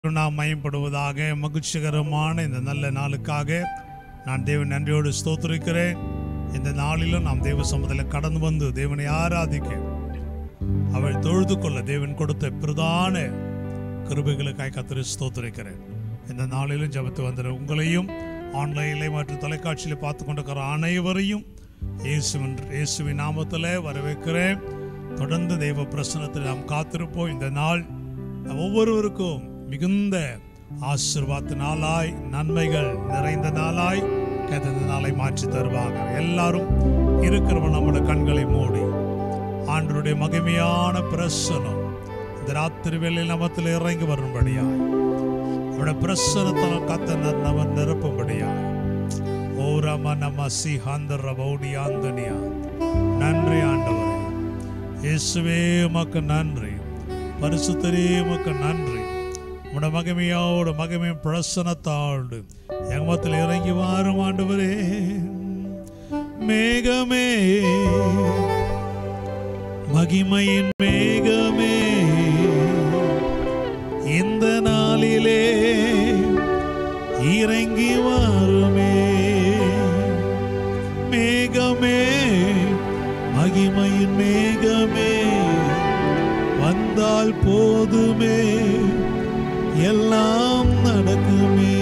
நாம் மயப்படுவதாக மகிழ்ச்சிகரமான இந்த நல்ல நாளுக்காக நான் தேவன் நன்றியோடு ஸ்தோத்திரிக்கிறேன் இந்த நாளிலும் நாம் தேவ சமூகத்தில் கடந்து வந்து தேவனை ஆராதிக்க அவள் தொழுது கொள்ள தேவன் கொடுத்த பிரதான கிருபைகளுக்காய் கத்திரி ஸ்தோத்திரிக்கிறேன் இந்த நாளிலும் ஜபத்து வந்துற உங்களையும் ஆன்லைனிலே மற்றும் தொலைக்காட்சியில் பார்த்து கொண்டிருக்கிற அனைவரையும் இயேசுவின் இயேசுவின் நாமத்தில் வரவேற்கிறேன் தொடர்ந்து தெய்வ பிரசனத்தில் நாம் காத்திருப்போம் இந்த நாள் நம் ஒவ்வொருவருக்கும் மிகுந்த ஆசீர்வாத நாளாய் நன்மைகள் நிறைந்த நாளாய் கதந்த நாளை மாற்றி தருவாங்க எல்லாரும் இருக்கிறவன் நம்முடைய கண்களை மூடி ஆண்டருடைய மகிமையான பிரசனம் இந்த ராத்திரி வேளையில் நமத்தில் இறங்கி வரும்படியாய் அவருடைய பிரசனத்தால் கத்த நம்ம நிரப்பும்படியாய் ஓ ரம நம சி ஹந்தர் ரபௌடி ஆந்தனியா நன்றி ஆண்டவரே இயேசுவே உமக்கு நன்றி பரிசுத்தரே உமக்கு நன்றி உட மகிமையோடு மகிமை பிரசனத்தாடு எங்கமத்தில் இறங்கி வாரும் ஆண்டவரே மேகமே மகிமையின் மேகமே இந்த நாளிலே இறங்கி வாருமே மேகமே மகிமையின் மேகமே வந்தால் போதுமே எல்லாம் நடக்குமே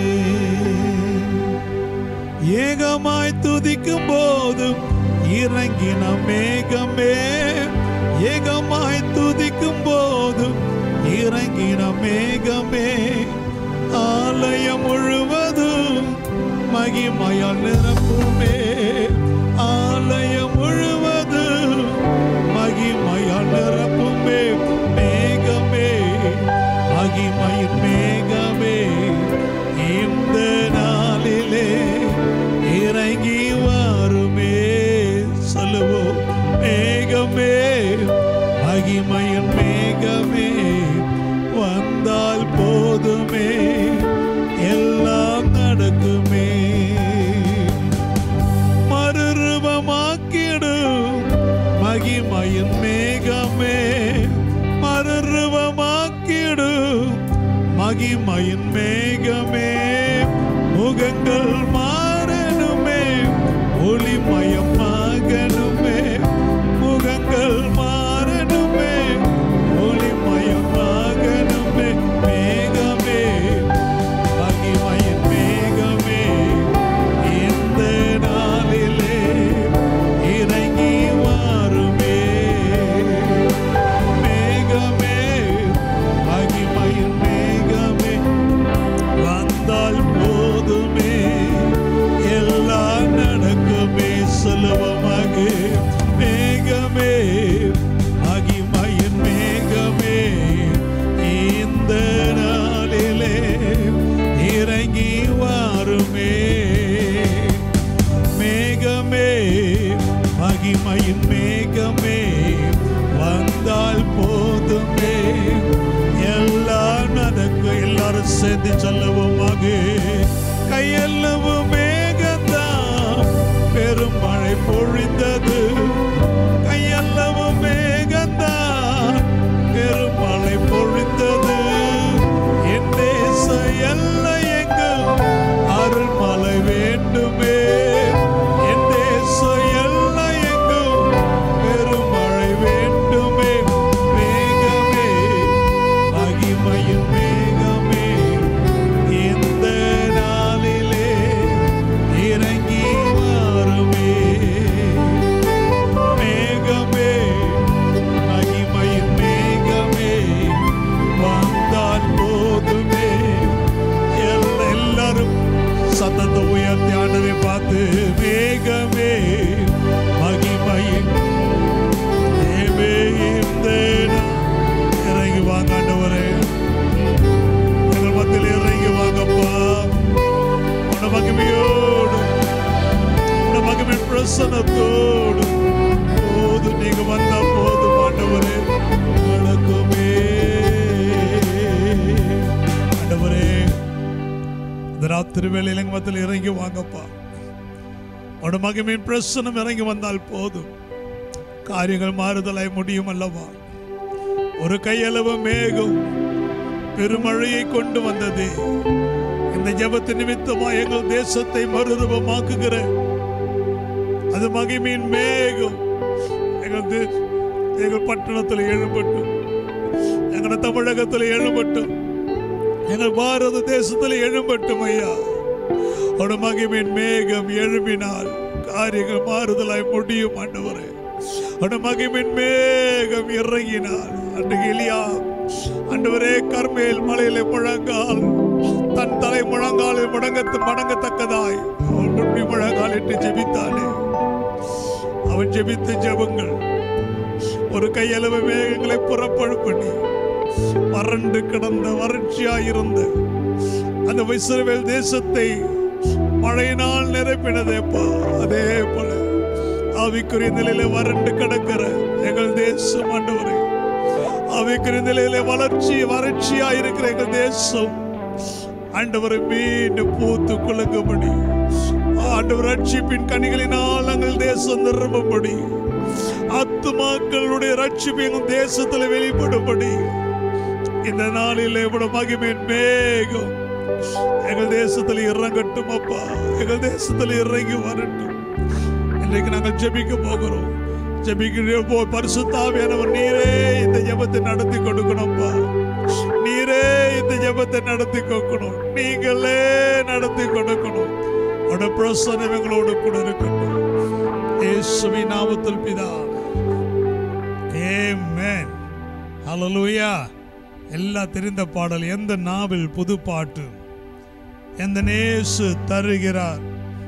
ஏகமாய் துதிக்கும் போதும் இறங்கின மேகமே ஏகமாய் துதிக்கும் போதும் இறங்கின மேகமே ஆலயம் முழுவதும் மகிமையால் நிரப்புமே ஆலயம் முழுவதும் மகிமையால் நிரப்புமே மேகமே மகிமையின் மேகமே இந்த நாளிலே இறங்கி வாருமே சொல்லுவோம் மேகமே மகிமையின் மேகமே வந்தால் போதுமே எல்லாம் நடக்குமே மறுரூபமாக்கிடும் மகிமையின் மேகமே மறுரூபமாக்கிடும் மகிமையின் மேகமே முகங்கள் மாறணுமே ஒளிமயமாகணுமே முகங்கள் மாறணுமே ஒளிமயமாகணுமே மேகமே மகிமையின் மேகமே இந்த நாளிலே இறங்கி வாருமே மேகமே மகிமையின் மேகமே வந்தால் போதுமே எல்லாம் நடக்குமே சொல்லுவமாக மேகமே மகிமையின் மேகமே இந்த நாளிலே இறங்கி வாருமே மேகமே மகிமையின் மேகமே வந்தால் போதுமே எல்லாம் நடக்கும் எல்லாரும் சேர்ந்து சொல்லுவோமாக கையெல்லவும் மேகந்தான் பெருமழை பொழிந்தது கையெல்லவும் மேகந்தான் பெருமழை பொழிந்தது என் தேச எல்லை எங்கும் அருள்மழை வேண்டுமே என் தேச எல்லை எங்கும் பெருமழை வேண்டுமே மேகமே மகிமையின் மேகமே இந்த நாளிலே இறங்கி வாருமே மேகமே மகிமையின் மேகமே வந்தால் போதுமே எல்லா- எல்லாரும் சத்தத்தை உயர்த்தி ஆண்டரை பார்த்து மேகமே மகிமையின் தேவே இந்த நா- இறங்கி வாங்க ஆண்டவரே எங்கள் மத்தியில் இறங்கி வாங்கப்பா உன மகிமையோடு உன மகிமை பிரசனத்தோடு போது நீங்க வந்தா போதும் ஆண்டவரே நடக்குமே ஆண்டவரே இந்த ராத்திரி வேளையில் எங்க மத்தியில் இறங்கி வாங்கப்பா உட மகிமையின் பிரசனம் இறங்கி வந்தால் போதும் காரியங்கள் மாறுதலாய் முடியும் அல்லவா ஒரு கையளவு மேகம் பெருமழையை கொண்டு வந்தது இந்த ஜெபத்து நிமித்தமா எங்கள் தேசத்தை மறுரூபமாக்குகிற அது மகிமையின் மேகம் எங்கள் தே- எங்கள் பட்டணத்தில் எழும்பட்டும் எங்கள் தமிழகத்தில் எழும்பட்டும் எங்கள் பாரத தேசத்தில் எழும்பட்டும் ஐயா அவட மகிமையின் மேகம் எழும்பினால் காரியங்கள் மாறுதலாய் முடியும் ஆண்டவரே அவட மகிமையின் மேகம் இறங்கினார் அன்றைக்கு எலியா ஆண்டவரே கர்மேல் மலையில முழங்கால் தன் தலை முழங்காலில் முடங்கத்து மடங்கத்தக்கதாய் அவன் நுண்ணி முழங்கால் என்று ஜெபித்தானே அவன் ஜெபித்த ஜெபங்கள் ஒரு கையளவு மேகங்களை புறப்படு பண்ணி வறண்டு கிடந்த வறட்சியாயிருந்த அந்த இஸ்ரவேல் தேசத்தை மழையினால் நிரப்பினதேப்பா அதே போல ஆவிக்குரிய நிலையில வறண்டு கிடக்கிற எங்கள் தேசம் ஆண்டவரே ஆவிக்குரிய நிலையில வளர்ச்சி வறட்சியா இருக்கிற எங்கள் தேசம் ஆண்டவரை மீண்டும் பூத்து குலுங்கும்படி ஆண்டவர் ரட்சிப்பின் கனிகளினால் எங்கள் தேசம் நிரம்பும்படி ஆத்துமாக்களுடைய ரட்சிப்பு எங்கள் தேசத்தில் வெளிப்படும்படி இந்த நாளில் இவ்வளவு மகிமையின் மேகம் எங்கள் தேசத்தில் இறங்கட்டும் அப்பா எங்கள் தேசத்தில் இறங்கி வரட்டும் இன்றைக்கு நாங்கள் ஜெபிக்க போகிறோம் ஜெபிக்கிற போ பரிசுத்தாவியானவர் நீரே இந்த ஜெபத்தை நடத்தி கொடுக்கணும்ப்பா நீரே இந்த ஜெபத்தை நடத்தி கொடுக்கணும் நீங்களே நடத்தி கொடுக்கணும் உட பிரசனம் எங்களோடு கூட இருக்கட்டும் இயேசுவின் நாமத்தில் பிதா ஆமென் ஹalleluya எல்லாம் தெரிந்த பாடல் எந்த நாவில் புது பாட்டு எந்த நேசு தருகிறார்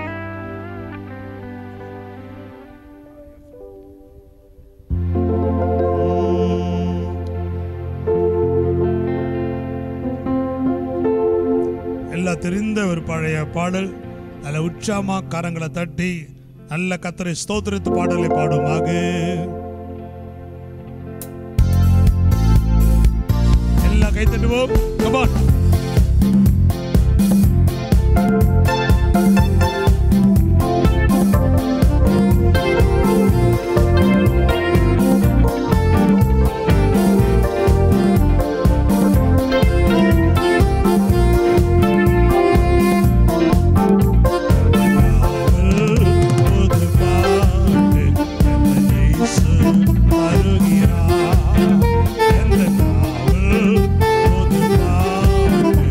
எல்லாம் தெரிந்த ஒரு பழைய பாடல் நல்ல உற்சாகமா கரங்களை தட்டி நல்ல கத்தரை ஸ்தோத்திரத்து பாடலை பாடுமாக எல்லாம் கை தட்டுவோம் கமான் புது பாட்டு எந்த இயேசு தருகிறார் எந்த நாவல் புது பாட்டு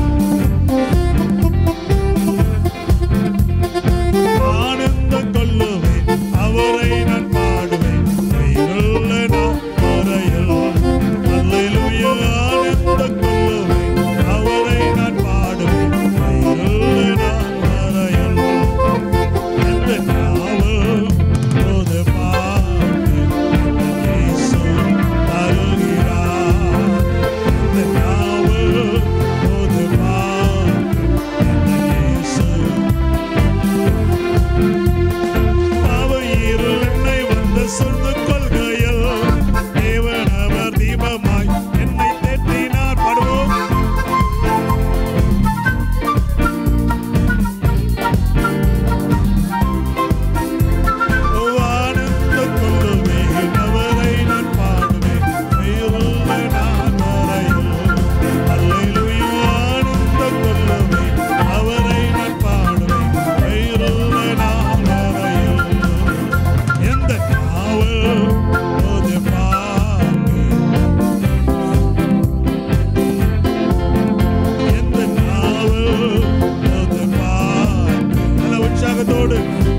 ஆனந்தம் கொள்ளுவேன் அவரை நான் பாடுவேன் கைகளுள்ள நான் வரையில் அல்லேலூயா ஆனந்தம் கொள்ளுவேன் அவரை நான் பாடுவேன் கைகளுள்ள நான் வரையில் எந்த நாவல் போது பாட்டு எந்த இயேசு தருகிறார் எந்த நாவல் போது பாட்டு எந்த இயேசு பாவையில் என்னை வந்து சொந்த கொள்கையில் தேவன் அவர் தீபமாய் என்னை தேற்றினார் பாடுவோம் ஆனந்த கொள்ளுவேன் அவரை நான் பாடுவேன் உயிருள்ள நான் வரையில் அல்லேலூயா ஆனந்த கொள்ளுவேன் அவரை நான் பாடுவேன் உயிருள்ள நான் வரையில் எந்த நாவல் போது பாட்டு எந்த நாவல் போது பாட்டு நல்ல உற்சாகத்தோடு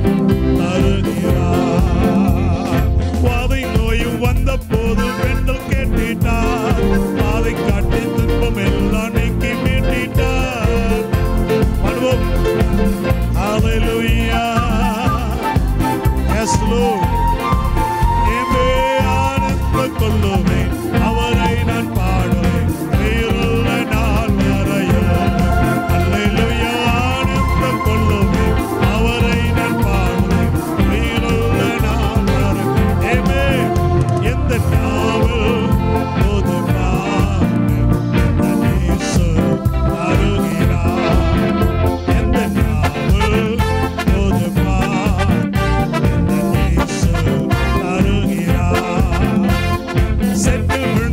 தருகிறார் பாதை நோயும் வந்த போது பெண்கள் கேட்டிட்டார் பாதை காட்டி துன்பம் எல்லாம் நீக்கி மீட்டிட்டார் பண்ணுவோம் Hallelujah. Yes, Lord. எம்மே ஆனந்த கொள்ளுவேன் அவரை நான் பாடுவேன் உயிருள்ள நாள் வரையில் அல்லேலூயா ஆனந்த கொள்ளுவேன் அவரை நான் பாடுவேன் உயிருள்ள நாள் வரை எம்மே எந்த நாவல் போது பாட்டு எந்த நேசு அருகிறார் எந்த நாவல் போது பாட்டு எந்த நேசு அருகிறார் சென்று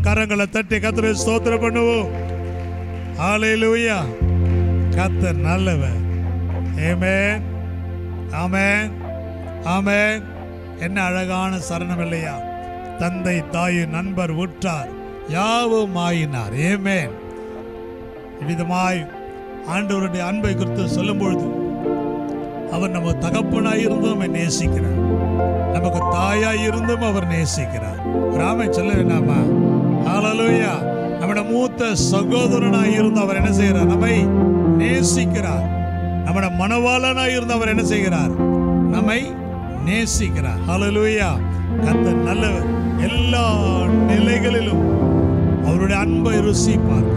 கரங்களை தட்டி கத்தரை ஸ்தோத்திரம் பண்ணுவோம் ஹalleluya கத்தர் நல்லவர் ஆமென் ஆமென் ஆமென் என்ன அழகான சரணம் இல்லையா தந்தை தாய் நண்பர் உற்றார் யாவும் ஆயினார் ஏமேன் இவ்விதமாய் ஆண்டவருடைய அன்பை குறித்து சொல்லும் பொழுது அவர் நம்ம தகப்பனாய் இருந்தும் நம்மை நேசிக்கிறார் நமக்கு தாயாய் இருந்தும் அவர் நேசிக்கிறார் ராமன் சொல்ல வேண்டாமா ஹalleluya நம்முடைய மூத்த சகோதரனாய் இருந்து அவர் என்ன செய்கிறார் நம்மை நேசிக்கிறார் நம்முடைய மனவாளனாய் இருந்து அவர் என்ன செய்கிறார் நம்மை நேசிக்கிறார் ஹalleluya கர்த்தர் நல்லவர் எல்லா நிலைகளிலும் அவருடைய அன்பை ருசிப்பார்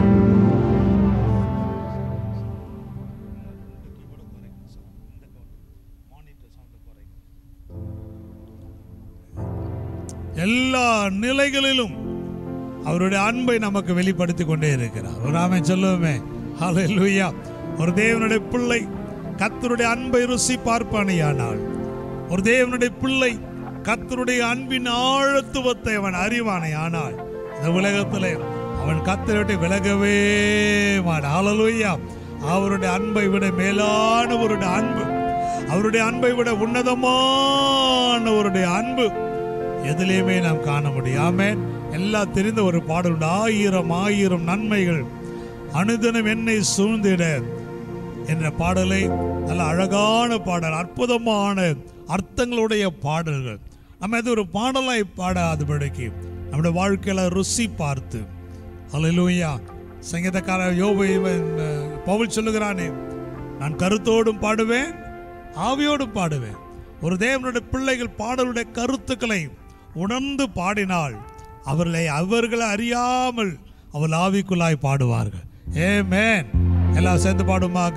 எல்லா நிலைகளிலும் அவருடைய அன்பை நமக்கு வெளிப்படுத்தி கொண்டே இருக்கிறார் ஒரு ஆமை சொல்லுவோமே ஹalleluya ஒரு தேவனுடைய பிள்ளை கர்த்தருடைய அன்பை ருசி பார்ப்பானையானால் ஒரு தேவனுடைய பிள்ளை கர்த்தருடைய அன்பின் ஆழத்துவத்தை அவன் அறிவானே ஆனால் இந்த உலகத்திலே அவன் கர்த்தரை விட்டு விலகவே மாட்டான் ஹalleluya அவருடைய அன்பை விட மேலானவருடைய அன்பு அவருடைய அன்பை விட உன்னதமானவருடைய அன்பு எதிலையுமே நாம் காண முடியாம எல்லாம் தெரிந்த ஒரு பாடல் உண்டு ஆயிரம் ஆயிரம் நன்மைகள் அனுதினம் என்னை சூழ்ந்திட என்ற பாடலை நல்ல அழகான பாடல் அற்புதமான அர்த்தங்களுடைய பாடல்கள் நம்ம இது ஒரு பாடலாய் பாடாதபடிக்கு நம்முடைய வாழ்க்கையில ருசி பார்த்து அல்லேலூயா சங்கீதக்கார யோபு இவன், அஹ், பவுல் சொல்லுகிறானே நான் கருத்தோடும் பாடுவேன் ஆவியோடும் பாடுவேன் ஒரு தேவனுடைய பிள்ளைகள் பாடலுடைய கருத்துக்களை உணர்ந்து பாடினால் அவர்களை அவர்களை அறியாமல் அவள் ஆவிக்குள்ளாய் பாடுவார்கள் ஏமேன் எல்லாம் சேர்ந்து பாடுமாக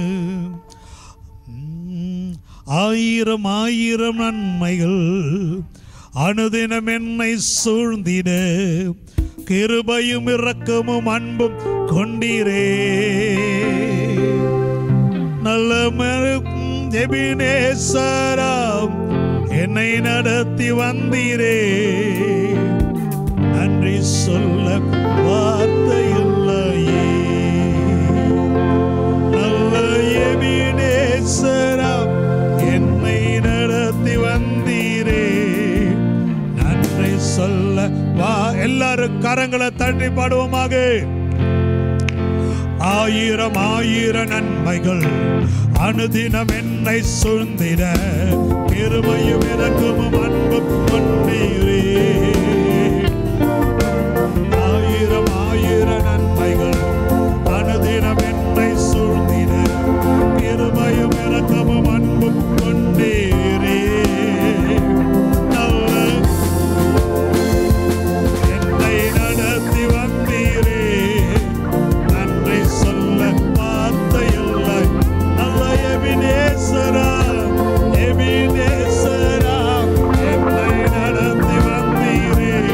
உம், ஆயிரம் ஆயிரம் நன்மைகள் அனுதினம் என்னை சூழ்ந்திட கிருபையும் இரக்கமும் அன்பும் கொண்டீரே நல்ல மருக்கும் எபினேசராம் என்னை நடத்தி வந்தீரே நன்றி சொல்ல வார்த்தை இல்லையே நல்ல எபினேசராம் என்னை நடத்தி வந்தீரே நன்றி சொல்ல வா எல்லாரும் கரங்களை தட்டி பாடுவோமாக ஆயிரம் ஆயிரம் நன்மைகள் அனுதினம் என்னை சூழ்ந்திட கிருபையும் இறக்கமும் அன்பும் கொண்டீரே ஆயிரம் ஆயிரம் நன்மைகள் அனுதினம் என்னை சூழ்ந்திட கிருபையும் இறக்கமும் அன்பும் கொண்டீரே நல்ல என்னை நடத்தி வந்தீரே நன்றி சொல்ல வார்த்தை இல்லை நல்ல எபினேசரா எபினேசரா என்னை நடத்தி வந்தீரே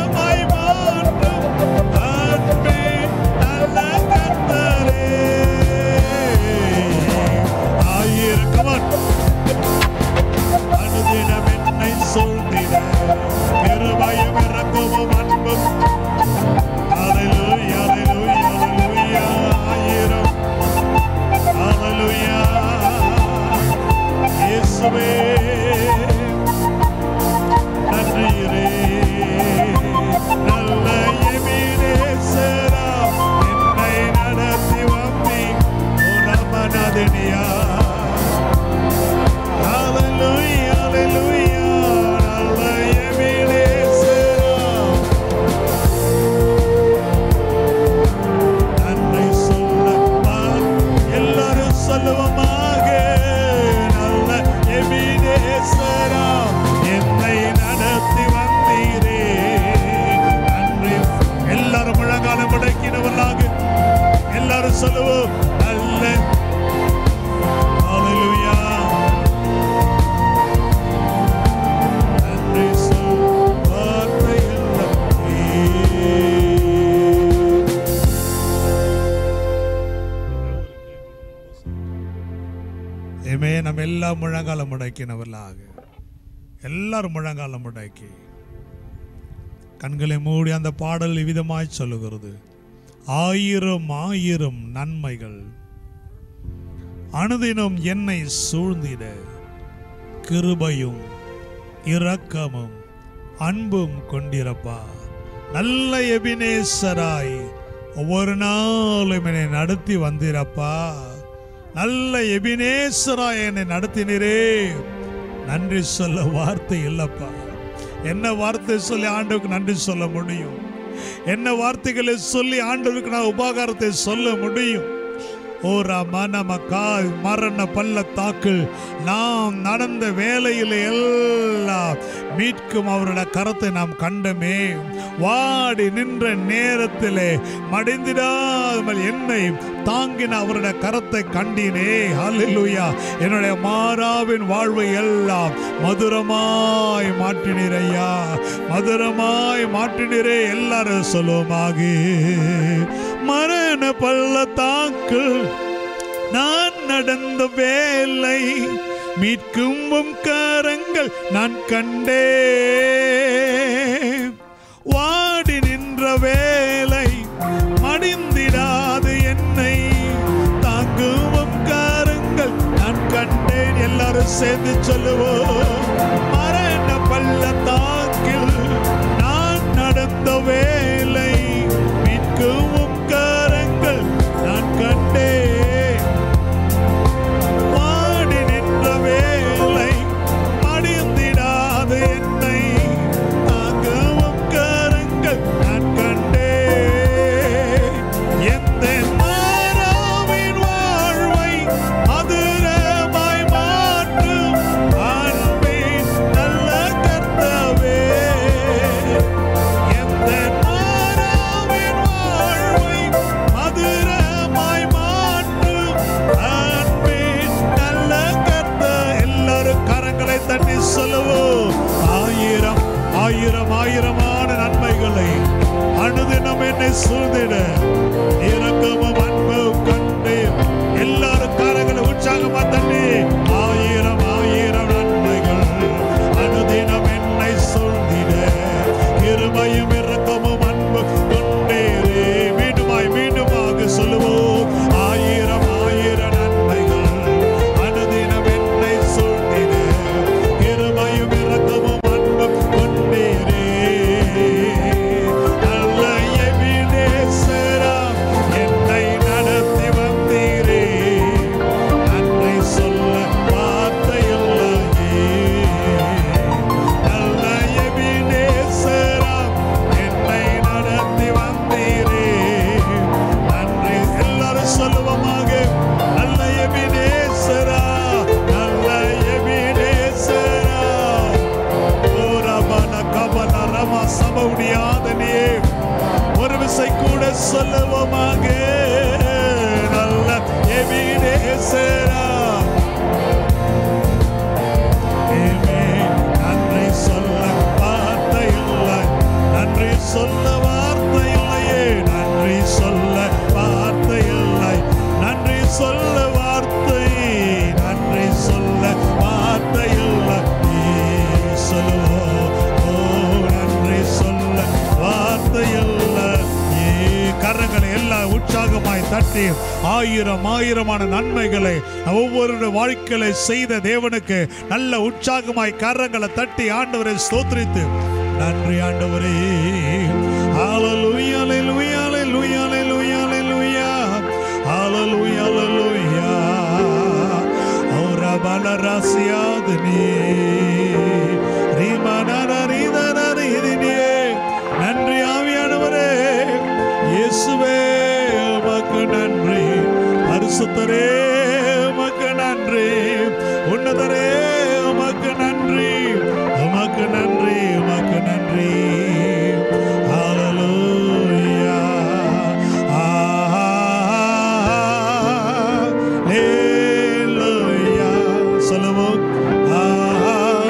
நேரமாய் மாற்றும் அன்பே நல்ல கர்த்தரே. ஆயிரம் come on. அனுதினம் என்னை சூழ்ந்திட கிருபையும் இரக்கமும் அன்பும் Hallelujah, hallelujah, hallelujah. ஆயிரம் Hallelujah. இயேசுவே நன்றியரே நல்ல எபினேசரா என்னை நடத்தி வந்தி உலமனதினியா Hallelujah, hallelujah. நல்ல எபினேசரா நன்மை சொல்லப்பா எல்லாரும் சொல்லுவமாக நல்ல எபினேசரா என்னை நடத்தி வந்தீரே நன்றி எல்லாரும் முழங்காலம் முடக்கினவர்களாக எல்லாரும் சொல்லுவோம் நல்ல Hallelujah. நன்றி சொல் வார்த்தை ஏமே நம்ம எல்லாம் முழங்காலம் முடக்கினவர்களாக எல்லாரும் முழங்காலம் முடக்கி கண்களை மூடி அந்த பாடல் விதமாய் சொல்லுகிறது ஆயிரம் ஆயிரம் நன்மைகள் அனுதினம் என்னை சூழ்ந்திட கிருபையும் இரக்கமும் அன்பும் கொண்டிருப்பா நல்ல எபினேசராய் ஒவ்வொரு நாளும் என்னை நடத்தி வந்திரப்பா நல்ல எபினேசராய் என்னை நடத்தினரே நன்றி சொல்ல வார்த்தை இல்லப்பா என்ன வார்த்தை சொல்லி ஆண்டவருக்கு நன்றி சொல்ல முடியும் என்ன வார்த்தைகளை சொல்லி ஆண்டவருக்கு நான் உபகாரத்தை சொல்ல முடியும் ஓ ராமா நமக்கா மரண பள்ளத்தாக்கில் நாம் நடந்த வேலையில் எல்லாம் மீட்கும் அவருடைய கரத்தை நாம் கண்டமே வாடி நின்ற நேரத்திலே மடிந்திடாமல் என்னை தாங்கின அவருடைய கரத்தை கண்டினே ஹalleluya என்னுடைய மாறாவின் வாழ்வை எல்லாம் மதுரமாய் மாற்றினீர் ஐயா மதுரமாய் மாற்றினீரே எல்லாரும் சொல்லுவோமாக மரண பள்ளத்தாக்கில் நான் நடந்த வேலை மீட்கும் உம் கரங்கள் நான் கண்டேன் வாடி நின்ற வேலை மடிந்திடாது என்னை தாங்கும் உம் கரங்கள் நான் கண்டேன் எல்லாரும் சேர்ந்து சொல்லுவோம் மரண பள்ளத்தாக்கில் நான் நடந்த வேலை மீட்கும் உம் கரங்கள் நான் கண்டேன் வாடி நின்ற வேலை மடிந்திடாது என்னை தாங்கவும் கரங்கள் நான் கண்டேன் எந்த மாறாவின் வாழ்வை மதுரமாய் மாற்றும் அன்பின் நல்ல கர்த்தவே எந்த மாறாவின் வாழ்வை மதுரமாய் மாற்றும் அன்பின் நல்ல கர்த்த எல்லாரும் கரங்களை தட்டி சொல்லுவோம் ஆயிரம் ஆயிரம் ஆயிரமான நன்மைகளை அனுதினம் என்னை சூழ்ந்திட இரக்கமும் அன்பும் கண்டு எல்லாரும் கரங்களை உற்சாகமா தண்ணி ஆயிரம் ஆயிரம் நன்மைகள் அனுதினம் என்னை சூழ்ந்திட கிருபையும் இரக்கமும் அன்பு கொண்டேரே மீண்டுமாய் மீண்டுமாக சொல்லுவோம் ஆயிரம் ஆயிரம் நன்மைகள் அனுதினம் என்னை சூழ்ந்திட கிருபையும் இரக்கமும் அன்பும் கொண்டேரே நல்ல எபினேசரா என்னை நடத்தி வந்தீரே நன்மை சொல்ல வார்த்தை இல்லையே நல்ல எபினேசரா என்னை நடத்தி வந்தீரே நன்றி எல்லாரும் சொல்லுவோமாக நல்ல எபினேசரா நல்ல எபினேசரா ஓரபன கபல ரம சபவுடியாதனே ஒரு விசை கூட சொல்லுவோமாக நல்ல எபினேசரா ஆமென். நன்றி சொல்ல வார்த்தை இல்லை நன்றி சொல்ல வார்த்தை இல்லையே நன்றி சொல்ல வார்த்தை இல்லை நன்றி சொல்ல வார்த்தை நன்றி சொல்ல வார்த்தை இல்லை நீ சொல்லுவோம் ஓ நன்றி சொல்ல வார்த்தை இல்லை நீ கரங்களை எல்லாம் உற்சாகமாய் தட்டி ஆயிரம் ஆயிரமான நன்மைகளை ஒவ்வொரு வாழ்க்கையில செய்த தேவனுக்கு நல்ல உற்சாகமாய் கரங்களை தட்டி ஆண்டவரை ஸ்தோத்திரித்து நன்றி ஆண்டவரே ஹalleluya hallelujah hallelujah hallelujah hallelujah hallelujah hallelujah ora balarasiadni ரிமனரிதனரிதினே நன்றி ஆவியானவரே இயேசுவே உமக்கு நன்றி பரிசுத்தரே உமக்கு நன்றி உன்னதரே உமக்கு நன்றி உமக்கு நன்றி உமக்கு நன்றி ஹalleluya ஹalleluya சொல்லுவோம் ஹalleluya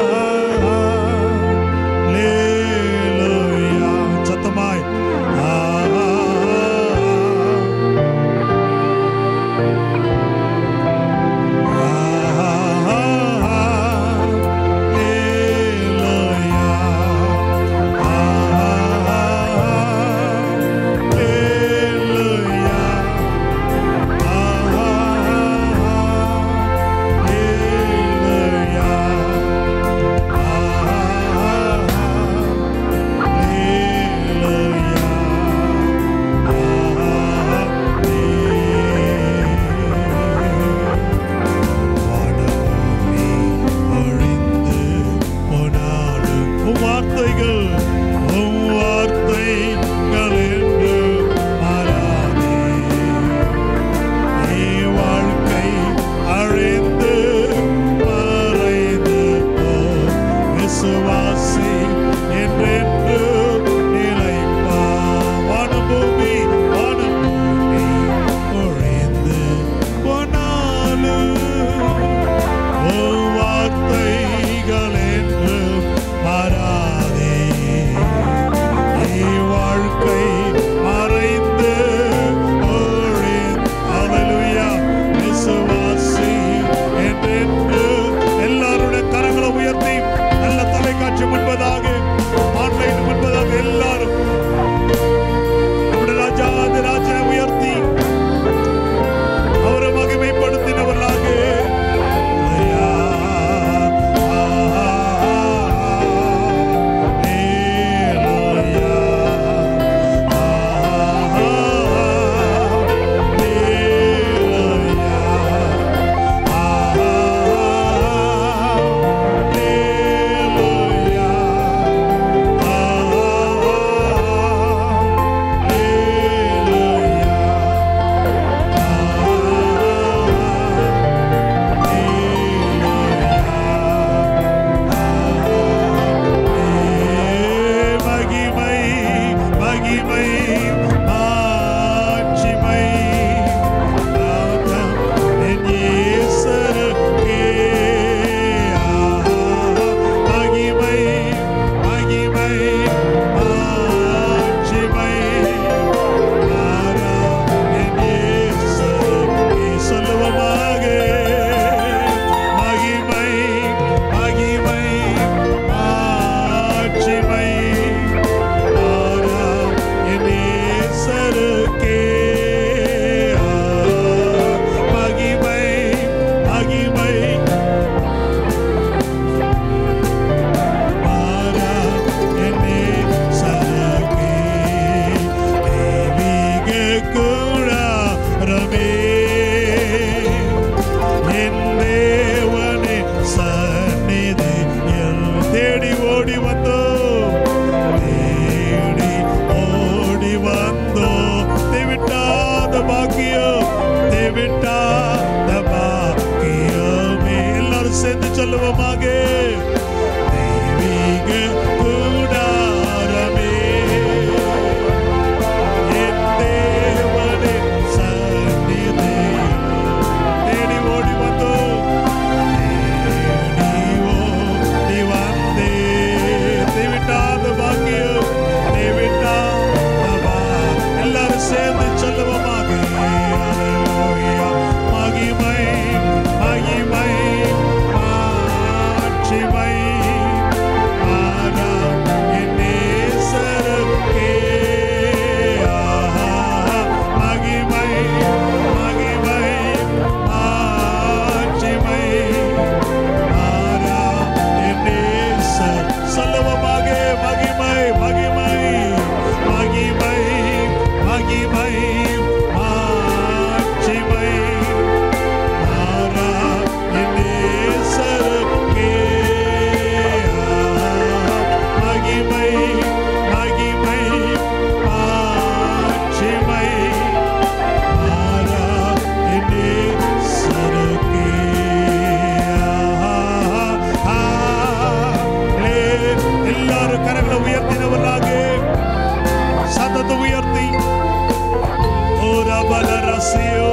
வாசியோ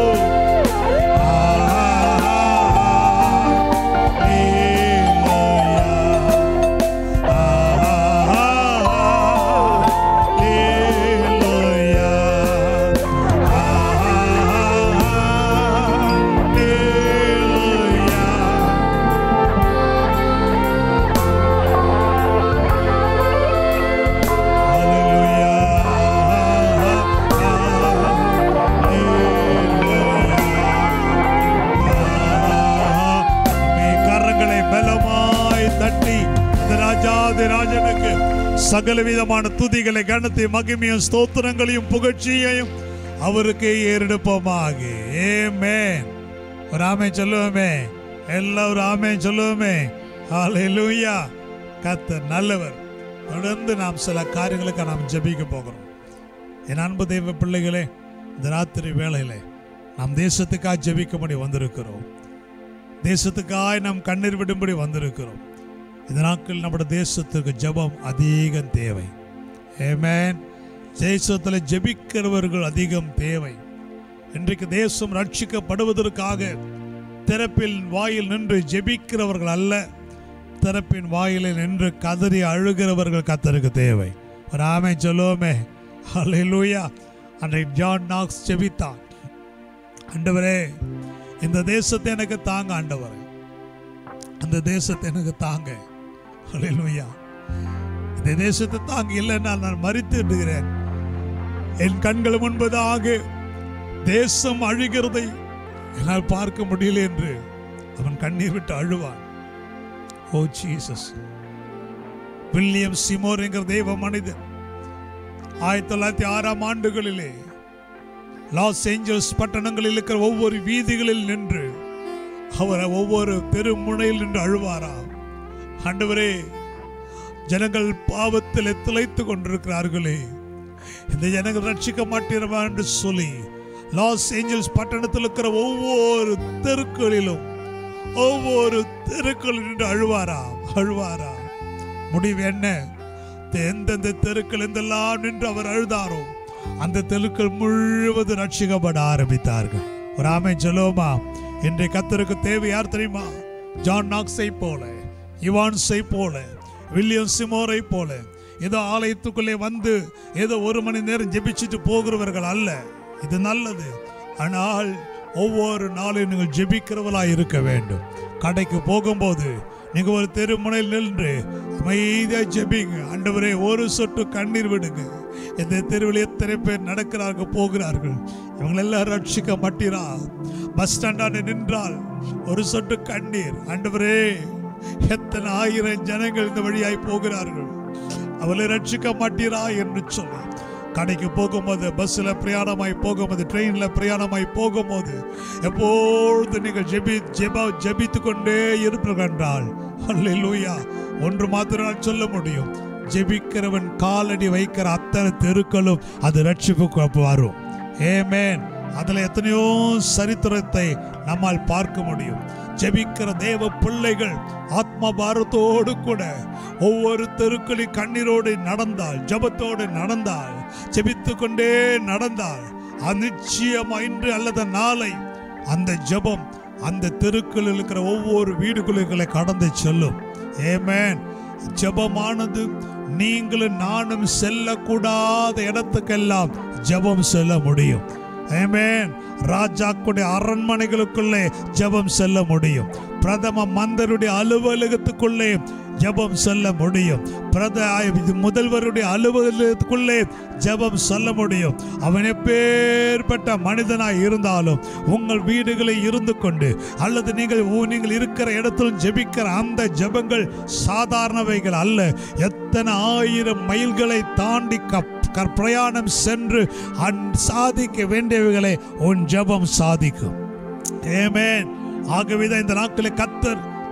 கரங்களை பலமாய் தட்டி இந்த ராஜாதி ராஜனுக்கு சகல விதமான துதிகளை கனத்தை மகிமையும் ஸ்தோத்திரங்களையும் புகழ்ச்சியையும் அவருக்கு ஏறெடுப்போமாக ஏமேன் ஒரு ஆமை சொல்லுவோமே எல்லாரும் ஆமை சொல்லுவோமே ஹalleluya கர்த்தர் நல்லவர் தொடர்ந்து நாம் சில காரியங்களுக்கு நாம் ஜெபிக்க போகிறோம் என் அன்பு தெய்வ பிள்ளைகளே இந்த ராத்திரி வேளையிலே நாம் தேசத்துக்காக ஜெபிக்கும்படி வந்திருக்கிறோம் தேசத்துக்காய் நாம் கண்ணீர் விடும்படி வந்திருக்கிறோம் இந்த நாட்கள் நம்முடைய தேசத்துக்கு ஜெபம் அதிகம் தேவை ஏமேன் தேசத்தில் ஜெபிக்கிறவர்கள் அதிகம் தேவை இன்றைக்கு தேசம் ரட்சிக்கப்படுவதற்காக திறப்பில் வாயில் நின்று ஜெபிக்கிறவர்கள் அல்ல திறப்பின் வாயிலில் நின்று கதறி அழுகிறவர்கள் கத்தருக்கு தேவை ஒரு ஆமை சொல்லுவோமே ஹalleluya அன்றைக்கு ஜான் நாக்ஸ் ஜெபித்தான் ஆண்டவரே இந்த தேசத்தை எனக்கு தாங்க ஆண்டவரே அந்த தேசத்தை எனக்கு தாங்க ஹalleluya இந்த தேசத்தை தாங்க இல்லைன்னா நான் மறித்து விடுகிறேன் என் கண்கள் முன்பதாக தேசம் அழுகிறதை என்னால் பார்க்க முடியல என்று அவன் கண்ணீர் விட்டு அழுவான் ஓ ஜீசஸ் வில்லியம் சிமோர் என்கிற தெய்வ மனிதன் ஆயிரத்தி தொள்ளாயிரத்தி ஆறாம் ஆண்டுகளிலே லாஸ் ஏஞ்சல்ஸ் பட்டணங்களில் இருக்கிற ஒவ்வொரு வீதிகளில் நின்று அவர் ஒவ்வொரு தெருமுனையில் நின்று அழுவாராம் ஆண்டவரே ஜனங்கள் பாவத்தில் திளைத்து கொண்டிருக்கிறார்களே இந்த ஜனங்கள் ரட்சிக்க மாட்டீரவா என்று சொல்லி லாஸ் ஏஞ்சல்ஸ் பட்டணத்தில் இருக்கிற ஒவ்வொரு தெருக்களிலும் ஒவ்வொரு தெருக்களில் நின்று அழுவாரா அழுவாரா முடிவு என்ன எந்தெந்த தெருக்கள் எந்தெல்லாம் நின்று அவர் அழுதாரோ அந்த தெருக்கள் முழுவதும் ரட்சிக்கப்பட ஆரம்பித்தார்கள் ஒரு ஆமை சொல்லுவோமா இன்றைய கத்தருக்கு தேவை யார் தெரியுமா ஜான் நாக்ஸை போல இவான்ஸை போல வில்லியம் சிமோரை போல ஏதோ ஆலயத்துக்குள்ளே வந்து ஏதோ ஒரு மணி நேரம் ஜெபிச்சுட்டு போகிறவர்கள் அல்ல இது நல்லது ஆனால் ஒவ்வொரு நாளும் நீங்கள் ஜெபிக்கிறவர்களாக இருக்க வேண்டும் கடைக்கு போகும்போது நீங்க ஒரு தெருமுனையில் நின்று அமைதியா ஜெபிங்க ஆண்டவரே ஒரு சொட்டு கண்ணீர் விடுங்க இந்த தெருவில் எத்தனை பேர் நடக்கிறார்கள் போகிறார்கள் இவங்க எல்லாம் ரட்சிக்க மாட்டீரா பஸ் ஸ்டாண்டாண்ட நின்றால் ஒரு சொட்டு கண்ணீர் ஆண்டவரே எத்தனை ஆயிரம் ஜனங்கள் இந்த வழியாய் போகிறார்கள் அவளை ரட்சிக்க மாட்டீரா என்று சொல்லி கடைக்கு போகும்போது பஸ்ஸில் பிரயாணமாய் போகும்போது ட்ரெயினில் பிரயாணமாய் போகும்போது எப்பொழுது நீங்கள் ஜெபி ஜெப ஜெபித்து கொண்டே இருப்பீர்கள் என்றால் அல்லேலூயா ஒன்று மாத்திரம் நான் சொல்ல முடியும் ஜெபிக்கிறவன் காலடி வைக்கிற அத்தனை தெருக்களும் அது ரட்சிப்புக்கு வரும் ஏமேன் அதுல எத்தனையோ சரித்திரத்தை நம்மால் பார்க்க முடியும் ஜெபிக்கிற தேவ பிள்ளைகள் ஆத்ம பாரத்தோடு கூட ஒவ்வொரு தெருக்களில் கண்ணீரோடு நடந்தால் ஜெபத்தோடு நடந்தால் ஜெபித்து கொண்டே நடந்தால் அது நிச்சயமா இன்று அல்லது நாளை அந்த ஜெபம் அந்த தெருக்களில் இருக்கிற ஒவ்வொரு வீடுகளுக்களை கடந்து செல்லும் ஏமேன் ஜெபமானது நீங்களும் நானும் செல்லக்கூடாத இடத்துக்கெல்லாம் ஜெபம் செல்ல முடியும் ஆமென் ராஜாக்குடைய அரண்மனைகளுக்குள்ளே ஜெபம் செல்ல முடியும் பிரதம மந்தருடைய அலுவலகத்துக்குள்ளே ஜெபம் செல்ல முடியும் பிரத இது முதல்வருடைய அலுவலகத்துக்குள்ளே ஜெபம் சொல்ல முடியும் அவன் எப்பேற்பட்ட மனிதனாய் இருந்தாலும் உங்கள் வீடுகளில் இருந்து கொண்டு அல்லது நீங்கள் ஊ- நீங்கள் இருக்கிற இடத்தில் ஜெபிக்கிற அந்த ஜெபங்கள் சாதாரணவைகள் அல்ல எத்தனை ஆயிரம் மைல்களை தாண்டி கப் கற் பிரயாணம் சென்று அன் சாதிக்க வேண்டியவைகளை உன் ஜெபம் சாதிக்கும் ஏமேன் ஆகவேதான் இந்த நாட்களில் கத்தர்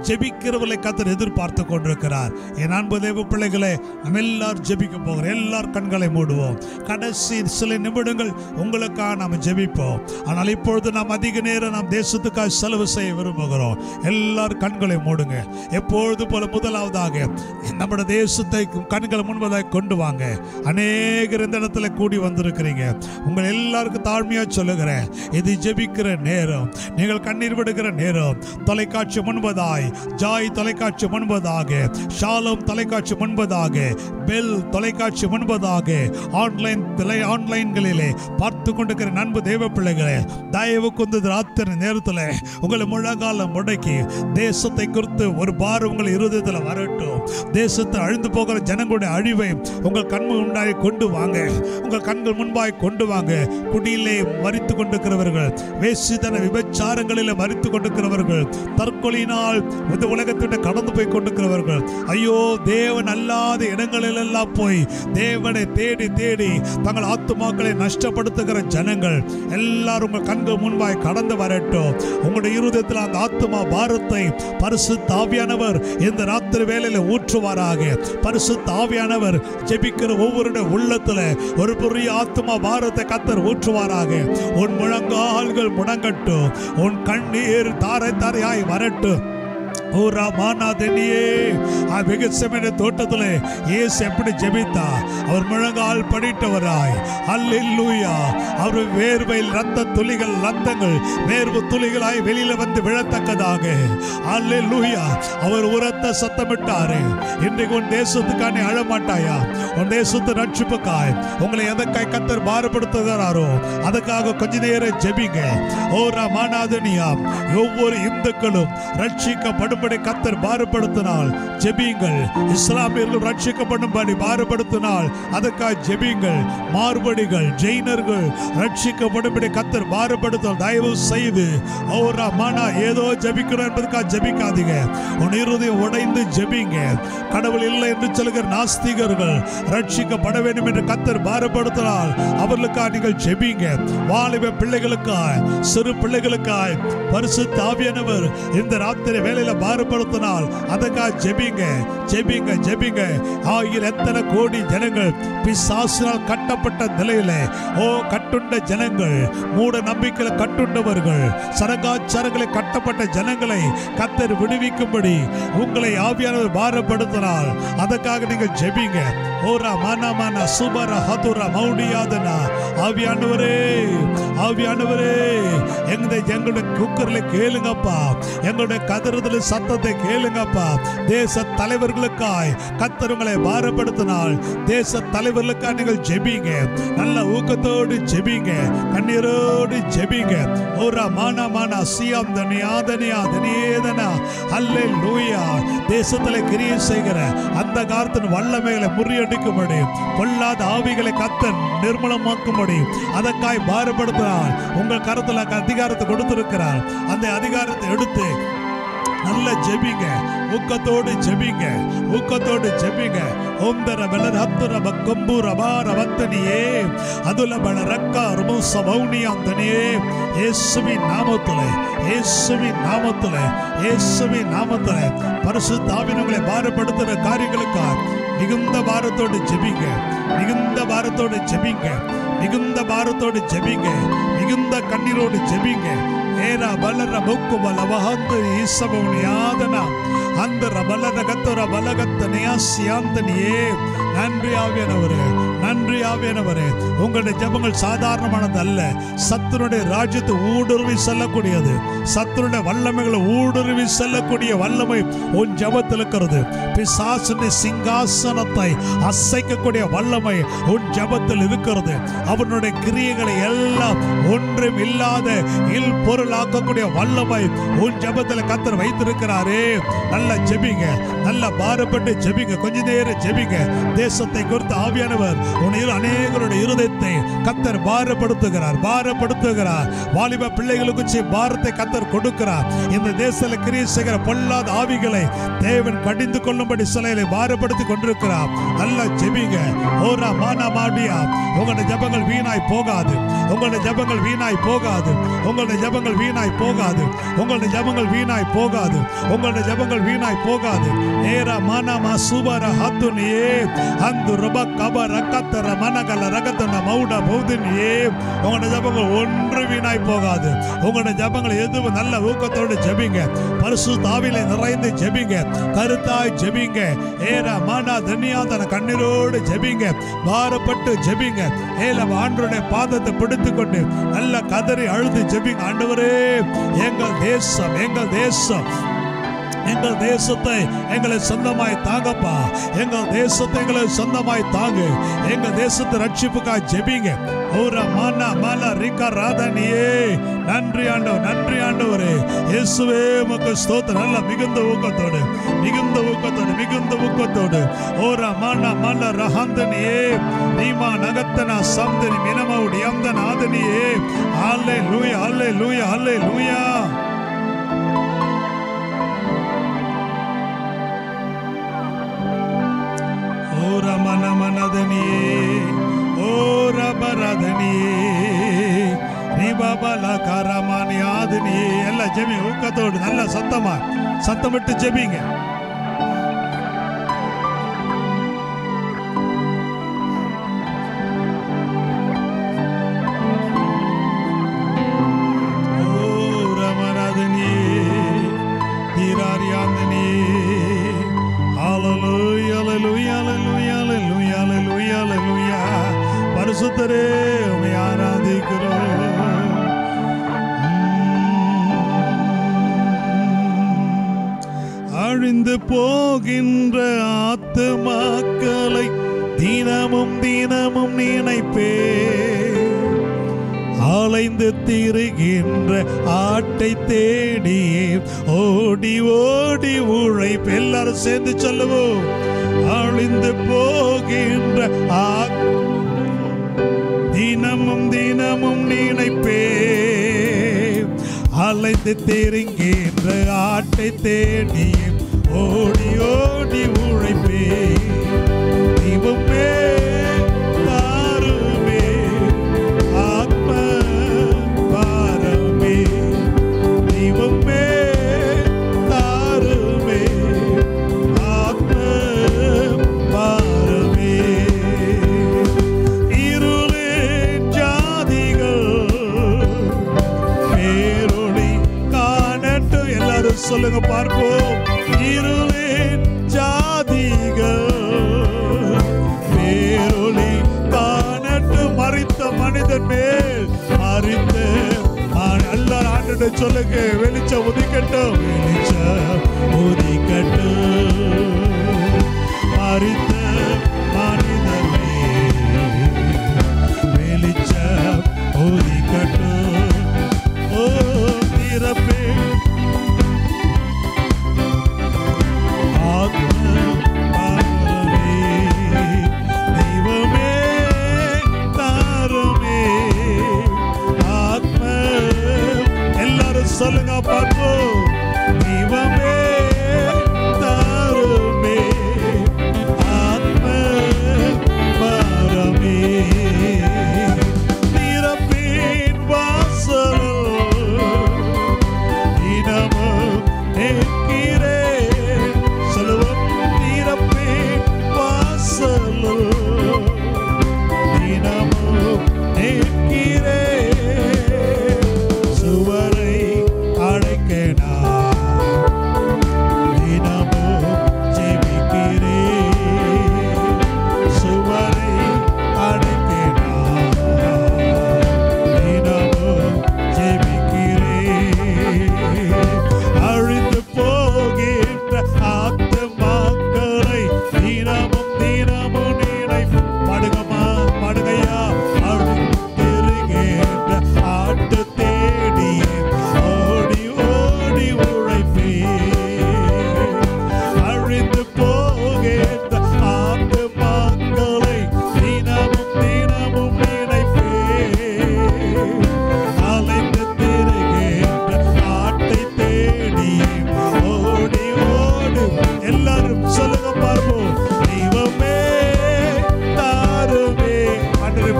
ஜெபிக்கிறவர்களை கத்தர் எதிர்பார்த்து கொண்டிருக்கிறார் என் அன்பு தேவ பிள்ளைகளே நம்ம எல்லாரும் ஜெபிக்க போகிறோம் எல்லார் கண்களை மூடுவோம் கடைசி சில நிமிடங்கள் உங்களுக்காக நாம் ஜெபிப்போம் ஆனால் இப்பொழுது நாம் அதிக நேரம் நாம் தேசத்துக்காக செலவு செய்ய விரும்புகிறோம் எல்லார் கண்களை மூடுங்க எப்பொழுது போல முதலாவதாக நம்முடைய தேசத்தை கண்களை முன்பதாக கொண்டு வாங்க அநேகர் இந்த இடத்துல கூடி வந்திருக்கிறீங்க உங்கள் எல்லாருக்கும் தாழ்மையா சொல்லுகிறேன் இது ஜெபிக்கிற நேரம் நீங்கள் கண்ணீர் விடுகிற நேரம் தொலைக்காட்சி முன்பதாய் ஜாய் தொலைக்காட்சி முன்பதாக ஷாሎም தொலைக்காட்சி முன்பதாக பெல் தொலைக்காட்சி முன்பதாக ஆன்லைன் தொலை ஆன்லைன்களிலே பார்த்து கொண்டிருக்கிற நண்பு தேவ பிள்ளைகளே தயவு கொண்டு ராத்திரி நேரத்தில் உங்களை முழங்கால முடக்கி தேசத்தை குறித்து ஒரு பாரம் உங்கள் இருதயத்தில் வரட்டும் தேசத்தை அழிந்து போகிற ஜனங்களுடைய அழிவை உங்கள் கண்மு முன்னாடி கொண்டு வாங்க உங்கள் கண்கள் முன்பாய் கொண்டு வாங்க குடியிலே மறித்து கொண்டிருக்கிறவர்கள் வேசிதன விபச்சாரங்களிலே மறித்து கொண்டிருக்கிறவர்கள் தற்கொலையினால் இந்த உலகத்திட்ட கடந்து போய் கொண்டிருக்கிறவர்கள் ஐயோ தேவன் அல்லாத இடங்களிலெல்லாம் போய் தேவனை தேடி தேடி தங்கள் ஆத்துமாக்களை நஷ்டப்படுத்துகிற ஜனங்கள் எல்லாரும் உங்கள் கண்கள் முன்பாய் கடந்து வரட்டும் உங்களுடைய இருதயத்தில் அந்த ஆத்துமா பாரத்தை பரிசு தாவியானவர் இந்த ராத்திரி வேளையில ஊற்றுவாராக பரிசு தாவியானவர் ஜெபிக்கிற ஒவ்வொருடைய உள்ளத்துல ஒரு பெரிய ஆத்துமா பாரத்தை கத்தர் ஊற்றுவாராக உன் முழங்கால்கள் முடங்கட்டும் உன் கண்ணீர் தாரை தாரையாய் வரட்டும் ஓ ராமாநாதனியே ஆ வெகசமன தோட்டத்தில் இயேசு எப்படி ஜெபித்தா அவர் முழங்கால் படிட்டவராய் அல்லேலூயா அவர் வேர்வையில் ரத்த துளிகள் ரத்தங்கள் வேர்வு துளிகளாய் வெளியில வந்து விழத்தக்கதாக அல்லேலூயா அவர் உரத்த சத்தமிட்டாரு இன்றைக்கு உன் தேசத்துக்காக நீ அழமாட்டாயா உன் தேசத்து ரட்சிப்புக்காய் உங்களை எதற்காய் கத்தர் பாரப்படுத்துகிறாரோ அதுக்காக கொஞ்ச நேரம் ஜெபிங்க ஓ ராமாநாதனியா ஒவ்வொரு இந்துக்களும் ரட்சிக்கப்படும் ரட்சிக்கப்படும்படி கத்தர் பாரப்படுத்தினால் ஜெபியுங்கள் இஸ்லாமியர்கள் ரட்சிக்கப்படும்படி பாரப்படுத்தினால் அதற்காக ஜெபியுங்கள் மார்படிகள் ஜெயினர்கள் ரட்சிக்கப்படும்படி கத்தர் பாரப்படுத்தினால் தயவு செய்து ஓரா மானா ஏதோ ஜெபிக்கணும் என்பதற்காக ஜெபிக்காதீங்க உன் இருதயம் உடைந்து ஜெபிங்க கடவுள் இல்லை என்று சொல்கிற நாஸ்திகர்கள் ரட்சிக்கப்பட வேண்டும் என்று கத்தர் பாரப்படுத்தினால் அவர்களுக்காக நீங்கள் ஜெபிங்க வாலிப பிள்ளைகளுக்காய் சிறு பிள்ளைகளுக்காய் பரிசு தாவியானவர் இந்த ராத்திரி வேலையில பாரப்படுத்தினால் அதற்காக ஜெபிங்க ஜெபிங்க ஜெபிங்க ஆகிய எத்தனை கோடி ஜனங்கள் பிசாசினால் கட்டப்பட்ட நிலையில ஓ கட்டுண்ட ஜனங்கள் மூட நம்பிக்கையில கட்டுண்டவர்கள் சரகாச்சாரங்களை கட்டப்பட்ட ஜனங்களை கத்தர் விடுவிக்கும்படி உங்களை ஆவியானவர் பாரப்படுத்தினால் அதற்காக நீங்கள் ஜெபிங்க ஓரா மன மன சுபர ஹதுர மௌடியாதனா ஆவியானவரே ஆவியானவரே எங்களுடைய எங்களுடைய குக்கர்ல கேளுங்கப்பா எங்களுடைய கதறுதல சத்தத்தை கேளுங்கப்பா தேச தலைவர்களுக்காய் கத்தர் உங்களை பாரப்படுத்தினால் தேச தலைவர்களுக்காக நீங்கள் ஜெபிங்க நல்ல ஊக்கத்தோடு ஜெபிங்க கண்ணீரோடு ஜெபிங்க ஓரா மானா மானா சியாம் தனியா தனியா தனியேதனா அல்லே லூயா தேசத்துல கிரியை செய்கிற அந்த காலத்தின் வல்லமைகளை முறியடிக்கும்படி பொல்லாத ஆவிகளை கத்தன் நிர்மலமாக்கும்படி அதற்காய் பாரப்படுத்தினால் உங்கள் கருத்துல அதிகாரத்தை கொடுத்திருக்கிறார் அந்த அதிகாரத்தை எடுத்து நல்ல ஜெபிங்க ஊக்கத்தோடு ஜெபிங்க ஊக்கத்தோடு ஜெபிங்க ஓம்தர பலர் ஹத்துர பக்கம்பு ரபார வத்தனியே அதுல பல ரக்கா ருமு சமௌனியாந்தனியே இயேசுவின் நாமத்துல இயேசுவின் நாமத்துல இயேசுவின் நாமத்துல பரிசு தாவினங்களை பாரப்படுத்துகிற காரியங்களுக்காக மிகுந்த பாரத்தோடு ஜெபிங்க மிகுந்த பாரத்தோடு ஜெபிங்க மிகுந்த பாரத்தோடு ஜெபிங்க மிகுந்த கண்ணீரோடு ஜெபிங்க ஏரா பலர முக்கு பல வகந்து ஈசபவுனி ஆதனா அந்த ரபலர கத்தர பலகத்தனையா சியாந்தனியே நன்றி ஆவியானவரே நன்றி ஆவியானவரே உங்களுடைய ஜெபங்கள் சாதாரணமானது அல்ல சத்துருடைய ராஜ்யத்தை ஊடுருவி செல்லக்கூடியது சத்துருடைய வல்லமைகளை ஊடுருவி செல்லக்கூடிய வல்லமை உன் ஜெபத்தில் இருக்கிறது பிசாசுடைய சிங்காசனத்தை அசைக்கக்கூடிய வல்லமை உன் ஜெபத்தில் இருக்கிறது அவனுடைய கிரியைகளை எல்லாம் ஒன்றும் இல்லாத இல் பொருளாக்கக்கூடிய வல்லமை உன் ஜெபத்தில் கத்தர் வைத்திருக்கிறாரே நல்ல ஜெபிங்க நல்ல பாரப்பட்டு ஜெபிங்க கொஞ்ச நேரம் ஜெபிங்க தேசத்தை குறித்து ஆவியானவர் உன்னை இரு- அநேகருடைய இருதயத்தை கத்தர் பாரப்படுத்துகிறார் பாரப்படுத்துகிறார் வாலிப பிள்ளைகளுக்கு சி- பாரத்தை கத்தர் கொடுக்கிறார் இந்த தேசத்துல கிரியை செய்கிற பொல்லாத ஆவிகளை தேவன் கடிந்து கொள்ளும்படி சிலையில பாரப்படுத்தி கொண்டிருக்கிறார் நல்லா ஜெபிங்க ஓரா மானா மாடியா உங்களுடைய ஜெபங்கள் வீணாய் போகாது உங்களுடைய ஜெபங்கள் வீணாய் போகாது உங்களுடைய ஜெபங்கள் வீணாய் போகாது உங்களுடைய ஜெபங்கள் வீணாய் போகாது உங்களுடைய ஜெபங்கள் வீணாய் போகாது ஏரா மானா மா சுபர ஹத்துனியே அந்த ருப கப ரக்கத்தர மனகல ரகத்தன மௌட பௌதினியே உங்களுடைய ஜெபங்கள் ஒன்று வீணாய் போகாது உங்களுடைய ஜெபங்கள் எதுவும் நல்ல ஊக்கத்தோடு ஜெபிங்க பரிசு தாவில நிறைந்து ஜெபிங்க கருத்தாய் ஜெபிங்க ஏரா மானா தன்னியாந்தன கண்ணீரோடு ஜெபிங்க பாரப்பட்டு ஜெபிங்க ஏல ஆண்டருடைய பாதத்தை பிடித்து கொண்டு நல்ல கதறி அழுது ஜெபிங்க ஆண்டவரே எங்கள் தேசம் எங்கள் தேசம் எங்கள் தேசத்தை எங்களை சொந்தமாய் தாங்கப்பா எங்கள் தேசத்தை எங்களை சொந்தமாய் தாங்கு எங்கள் தேசத்தை ரட்சிப்புக்காய் ஜெபிங்க ஓரா மானா மாலா ரிகா ராதனியே நன்றி ஆண்டவர் நன்றி ஆண்டவரே இயேசுவே உமக்கு ஸ்தோத்திரம் நல்ல மிகுந்த ஊக்கத்தோடு மிகுந்த ஊக்கத்தோடு மிகுந்த ஊக்கத்தோடு ஓரா மானா மாலா ரஹந்தனியே நீமா நகத்தனா சம்தனி மினமவுடி அந்த நாதனியே அல்லே லூயா அல்லே லூயா அல்லே லூயா ಓರ ಮನ ಮನದನಿಯೇ ಓರ ಬರದನಿಯೇ நிபபல கரமானி ஆதினி எல்லாம் ஜெபி ஊக்கத்தோடு நல்ல சத்தமா சத்தமிட்டு ஜெபிங்க ஓ ரமரதனி தீராரியாந்தனி ஹalleluya ஹalleluya ஹalleluya ஹalleluya ஹalleluya ஹalleluya பரிசுத்தரே உம்மை ஆராதிக்கிறோம் அழிந்து போகின்ற ஆத்துமாக்களை தினமும் தினமும் நினைப்பே அலைந்து திரிகின்ற ஆட்டை தேடியே ஓடி ஓடி உழைப்பு எல்லாரும் சேர்ந்து சொல்லுவோம் அழிந்து போகின்ற ஆ- தினமும் தினமும் நினைப்பே அலைந்து திரிகின்ற ஆட்டை தேடியே ஓடி ஓடி உழைப்பே தெய்வமே தாருமே ஆத்ம பாரமே தெய்வமே தாருமே ஆத்ம பாரமே இருளே ஜாதிகள் பேரொளி காணட்டும் எல்லாரும் சொல்லுங்க பார்ப்போம் இருளே ஜாதிகள் பேரொளி காணட்டும் மறித்த மனிதன் மேல் மறித்த ம- எல்லாரும் ஆண்டு சொல்லுங்க வெளிச்சம் உதிக்கட்டும் வெளிச்சம் உதிக்கட்டும் மறித்த மனிதன் மேல் வெளிச்சம் உதிக்கட்டும் ஓ திறப்பே ஆத்ம பாரமே தெய்வமே தாருமே ஆத்ம எல்லாரும் சொல்லுங்க பார்ப்போம் தெய்வமே தாருமே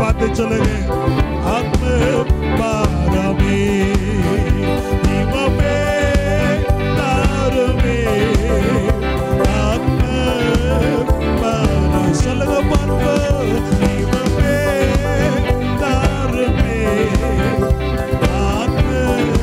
பார்த்து சொல்லுங்க அன்பு பாரமே தீபமே தாருமே அன்பு பாரம் சொல்லுங்க பார்ப்போ தீபமே தாருமே அன்பு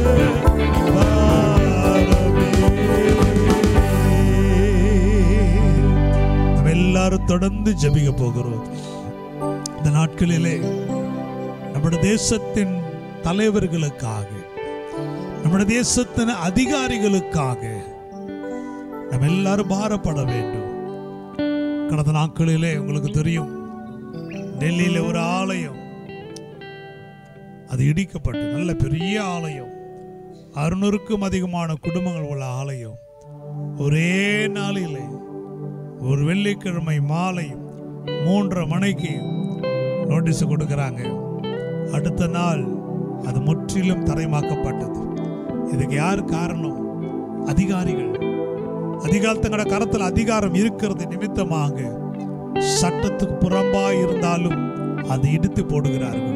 பாரமே நம்ம எல்லாரும் தொடர்ந்து ஜெபிக்க போகிறோம் இந்த நாட்களிலே நம்முடைய தேசத்தின் தலைவர்களுக்காக நம்முடைய தேசத்தின் அதிகாரிகளுக்காக நம்ம எல்லாரும் பாரப்பட வேண்டும் கடந்த நாட்களிலே உங்களுக்கு தெரியும் டெல்லியில ஒரு ஆலயம் அது இடிக்கப்பட்டு நல்ல பெரிய ஆலயம் அறுநூறுக்கும் அதிகமான குடும்பங்கள் உள்ள ஆலயம் ஒரே நாளிலே ஒரு வெள்ளிக்கிழமை மாலை மூன்றரை மணிக்கு நோட்டீஸ் கொடுக்குறாங்க அடுத்த நாள் அது முற்றிலும் தரைமாக்கப்பட்டது இதுக்கு யார் காரணம் அதிகாரிகள் அதிகாரம் தங்களோட கரத்தில் அதிகாரம் இருக்கிறது நிமித்தமாக சட்டத்துக்கு புறம்பா இருந்தாலும் அதை இடித்து போடுகிறார்கள்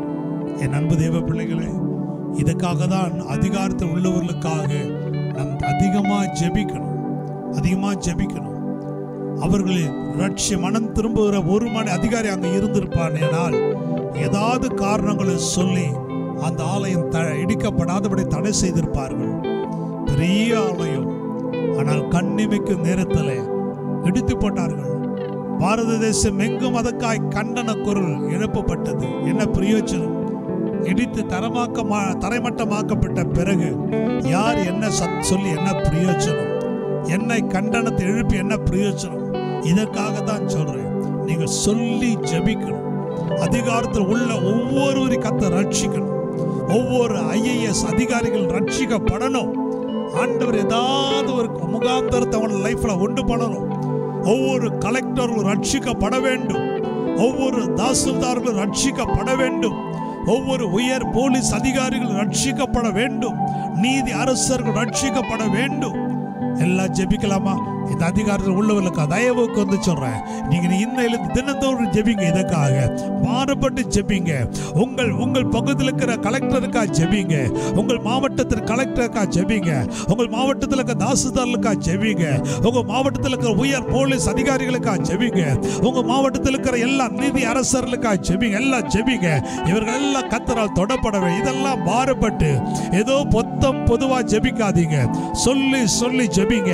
என் அன்பு தேவ பிள்ளைகளே இதுக்காக தான் அதிகாரத்தில் உள்ளவர்களுக்காக நாம் அதிகமாக ஜெபிக்கணும் அதிகமாக ஜெபிக்கணும் அவர்களின் ரட்சி மனம் திரும்புகிற ஒரு மணி அதிகாரி அங்கே இருந்திருப்பானால் ஏதாவது காரணங்களை சொல்லி அந்த ஆலயம் த இடிக்கப்படாதபடி தடை செய்திருப்பார்கள் பெரிய ஆலயம் ஆனால் கண்ணிமைக்கும் நேரத்தில் இடித்து போட்டார்கள் பாரத தேசம் எங்கும் அதற்காய் கண்டன குரல் எழுப்பப்பட்டது என்ன பிரயோஜனம் இடித்து தரமாக்க தரைமட்டமாக்கப்பட்ட பிறகு யார் என்ன சத் சொல்லி என்ன பிரயோஜனம் என்னை கண்டனத்தை எழுப்பி என்ன பிரயோஜனம் இதற்காக தான் சொல்றேன் நீங்க சொல்லி ஜெபிக்கணும் அதிகாரத்தில் உள்ள ஒவ்வொருவரையும் கத்த ரட்சிக்கணும் ஒவ்வொரு ஐஏஎஸ் அதிகாரிகள் ரட்சிக்கப்படணும் ஆண்டவர் ஏதாவது ஒரு முகாந்தரத்தை அவன் லைஃப்ல உண்டு பண்ணணும் ஒவ்வொரு கலெக்டர்களும் ரட்சிக்கப்பட வேண்டும் ஒவ்வொரு தாசில்தார்களும் ரட்சிக்கப்பட வேண்டும் ஒவ்வொரு உயர் போலீஸ் அதிகாரிகள் ரட்சிக்கப்பட வேண்டும் நீதி அரசர்கள் ரட்சிக்கப்பட வேண்டும் எல்லாம் ஜெபிக்கலாமா இந்த அதிகாரத்தில் உள்ளவர்களுக்கு தயவுக்கு வந்து சொல்றேன் நீங்க இன்னையிலிருந்து தினந்தோறும் ஜெபிங்க இதற்காக மாறுபட்டு ஜெபிங்க உங்கள் உங்கள் பகுதியில் இருக்கிற கலெக்டருக்காக ஜெபிங்க உங்கள் மாவட்டத்தில் கலெக்டருக்காக ஜெபிங்க உங்கள் மாவட்டத்தில் இருக்க தாசில்தார்களுக்காக ஜெபிங்க உங்க மாவட்டத்தில் இருக்கிற உயர் போலீஸ் அதிகாரிகளுக்காக ஜெபிங்க உங்க மாவட்டத்தில் இருக்கிற எல்லா நீதி அரசர்களுக்காக ஜெபிங்க எல்லாம் ஜெபிங்க இவர்கள் எல்லாம் கத்தரால் தொடப்படவே இதெல்லாம் மாறுபட்டு ஏதோ பொத்தம் பொதுவா ஜெபிக்காதீங்க சொல்லி சொல்லி ஜெபிங்க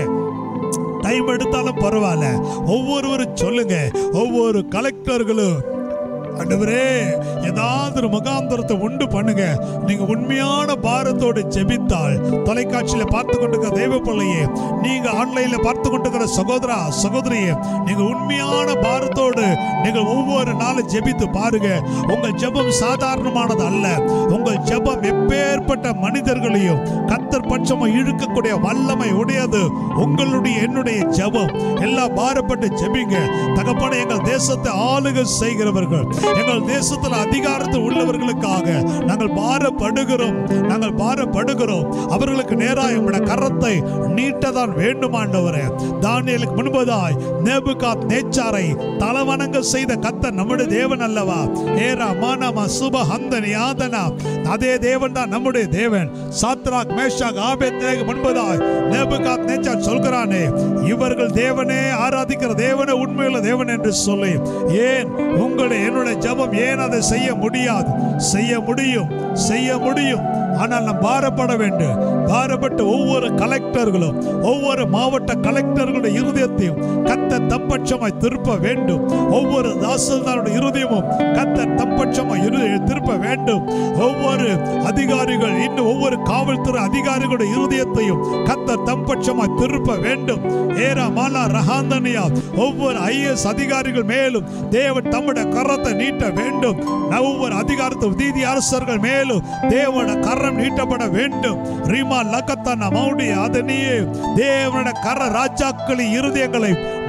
டைம் எடுத்தாலும் பரவாயில்ல ஒவ்வொருவரும் சொல்லுங்க ஒவ்வொரு கலெக்டர்களும் ஆண்டவரே ஏதாவது ஒரு முகாந்தரத்தை உண்டு பண்ணுங்க நீங்க உண்மையான பாரத்தோடு ஜெபித்தால் தொலைக்காட்சியில பார்த்து கொண்டிருக்கிற தெய்வ பிள்ளையே நீங்க ஆன்லைன்ல பார்த்து கொண்டிருக்கிற சகோதரா சகோதரியே நீங்க உண்மையான பாரத்தோடு நீங்கள் ஒவ்வொரு நாளும் ஜெபித்து பாருங்க உங்கள் ஜெபம் சாதாரணமானது அல்ல உங்கள் ஜெபம் எப்பேற்பட்ட மனிதர்களையும் கத்தர் பட்சமும் இழுக்கக்கூடிய வல்லமை உடையது உங்களுடைய என்னுடைய ஜெபம் எல்லாம் பாரப்பட்டு ஜெபிங்க தகப்பன எங்கள் தேசத்தை ஆளுகை செய்கிறவர்கள் எங்கள் தேசத்தில் அதிகாரத்தில் உள்ளவர்களுக்காக நாங்கள் பாரப்படுகிறோம் நாங்கள் பாரப்படுகிறோம் அவர்களுக்கு நேராக உங்களுடைய கரத்தை நீட்டதான் வேண்டுமாண்டவரே தானியலுக்கு முன்பதாய் நேபுகாத் நேச்சாரை தலவணங்க செய்த கத்தர் நம்முடைய தேவன் அல்லவா ஏரா மானாமா சுப ஹந்தன் யாதனா அதே தேவன் தான் நம்முடைய தேவன் சாத்ராக் மேஷாக் ஆபேத்நேகு முன்பதாய் நேபுகாத் நேச்சார் சொல்கிறானே இவர்கள் தேவனே ஆராதிக்கிற தேவனே உண்மையுள்ள தேவன் என்று சொல்லி ஏன் உங்களுடைய என்னுடைய ஜெபம் ஏன் அதை செய்ய முடியாது செய்ய முடியும் செய்ய முடியும் ஆனால் நாம் பாரப்பட வேண்டும் பாரப்பட்டு ஒவ்வொரு கலெக்டர்களும் ஒவ்வொரு மாவட்ட கலெக்டர்களுடைய இருதயத்தையும் கத்த தப்பட்சமாய் திருப்ப வேண்டும் ஒவ்வொரு தாசில்தாருடைய இருதயமும் கத்த தப்பட்சமாய் இரு திருப்ப வேண்டும் ஒவ்வொரு அதிகாரிகள் இன்னும் ஒவ்வொரு காவல்துறை அதிகாரிகளுடைய இருதயத்தையும் கத்த தம்பட்சமாய் திருப்ப வேண்டும் ஏரா மாலா ரஹாந்தனியா ஒவ்வொரு ஐஎஸ் அதிகாரிகள் மேலும் தேவன் தம்முடைய கரத்தை நீட்ட வேண்டும் ஒவ்வொரு அதிகாரத்தை நீதி அரசர்கள் மேலும் தேவன கரம் நீட்டப்பட வேண்டும் ரீமா லக்கத்தான மௌடி அதனியே தேவனுடைய கர ராஜாக்களின் இருதயங்களை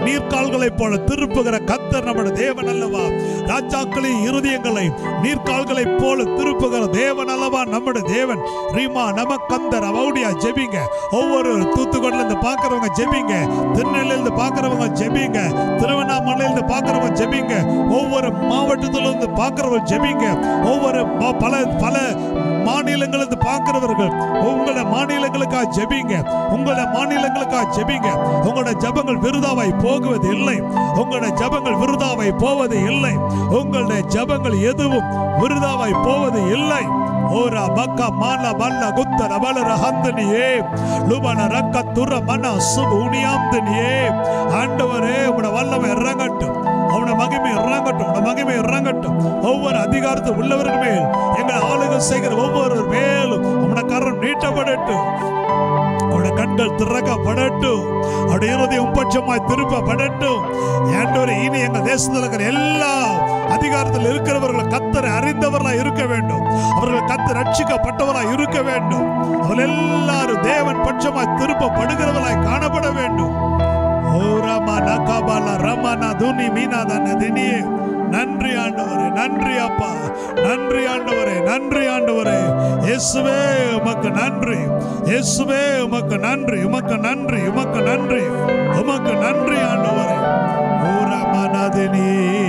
நீர்க்கால்களைப் போல திருப்புகிற கத்தர் நம்முடைய தேவன் அல்லவா ராஜாக்களின் இருதயங்களை நீர்க்கால்களைப் போல திருப்புகிற தேவன் அல்லவா நம்முடைய தேவன் ரீமா நமக்கந்தர் அவவுடைய ஜெபிங்க ஒவ்வொரு தூத்துக்குடில இருந்து பார்க்கறவங்க ஜெபிங்க திருநெல்வேலியில இருந்து பார்க்கறவங்க ஜெபிங்க திருவண்ணாமலையில இருந்து பார்க்கறவங்க ஜெபிங்க ஒவ்வொரு மாவட்டத்துல இருந்து பார்க்கறவங்க ஜெபிங்க ஒவ்வொரு மா- பல பல மாநிலங்களிலிருந்து பார்க்கிறவர்கள் உங்களோட மாநிலங்களுக்காக ஜெபிங்க உங்களோட மாநிலங்களுக்காக ஜெபிங்க உங்களோட ஜெபங்கள் விருதாவாய் போகுவது இல்லை உங்களோட ஜெபங்கள் விருதாவாய் போவது இல்லை உங்களுடைய ஜெபங்கள் எதுவும் விருதாவாய் போவது இல்லை ஓரா பக்கா மால மல்ல குத்த ரபல ரஹந்தனியே லுபன ரக்க துர மன சுப உனியாம்தனியே ஆண்டவரே உங்களோட வல்லமை இறங்கட்டும் அவனோட மகிமை இறங்கட்டும் அவனோட மகிமை இறங்கட்டும் ஒவ்வொரு அதிகாரத்தில் உள்ளவர்கள் மேல் எங்களை ஆளுகை செய்கிற ஒவ்வொரு மேலும் அவனோட கரம் நீட்டப்படட்டும் அவருடைய கண்கள் திறக்கப்படட்டும் அவருடைய இருதயம் பட்சமாய் திருப்பப்படட்டும் ஏண்டோரே இனி எங்க தேசத்தில் இருக்கிற எல்லா அதிகாரத்தில் இருக்கிறவர்கள் கத்தரை அறிந்தவர்களாய் இருக்க வேண்டும் அவர்கள் கத்து ரட்சிக்கப்பட்டவராய் இருக்க வேண்டும் அவர்கள் எல்லாரும் தேவன் பட்சமாய் திருப்பப்படுகிறவர்களாய் காணப்பட வேண்டும் ஓ ரமண கபால ரமண துனி மீனாதான தினியே நன்றி ஆண்டவரே நன்றி அப்பா நன்றி ஆண்டவரே நன்றி ஆண்டவரே இயேசுவே உமக்கு நன்றி இயேசுவே உமக்கு நன்றி உமக்கு நன்றி உமக்கு நன்றி உமக்கு நன்றி ஆண்டவரே ஓ ரமணதினி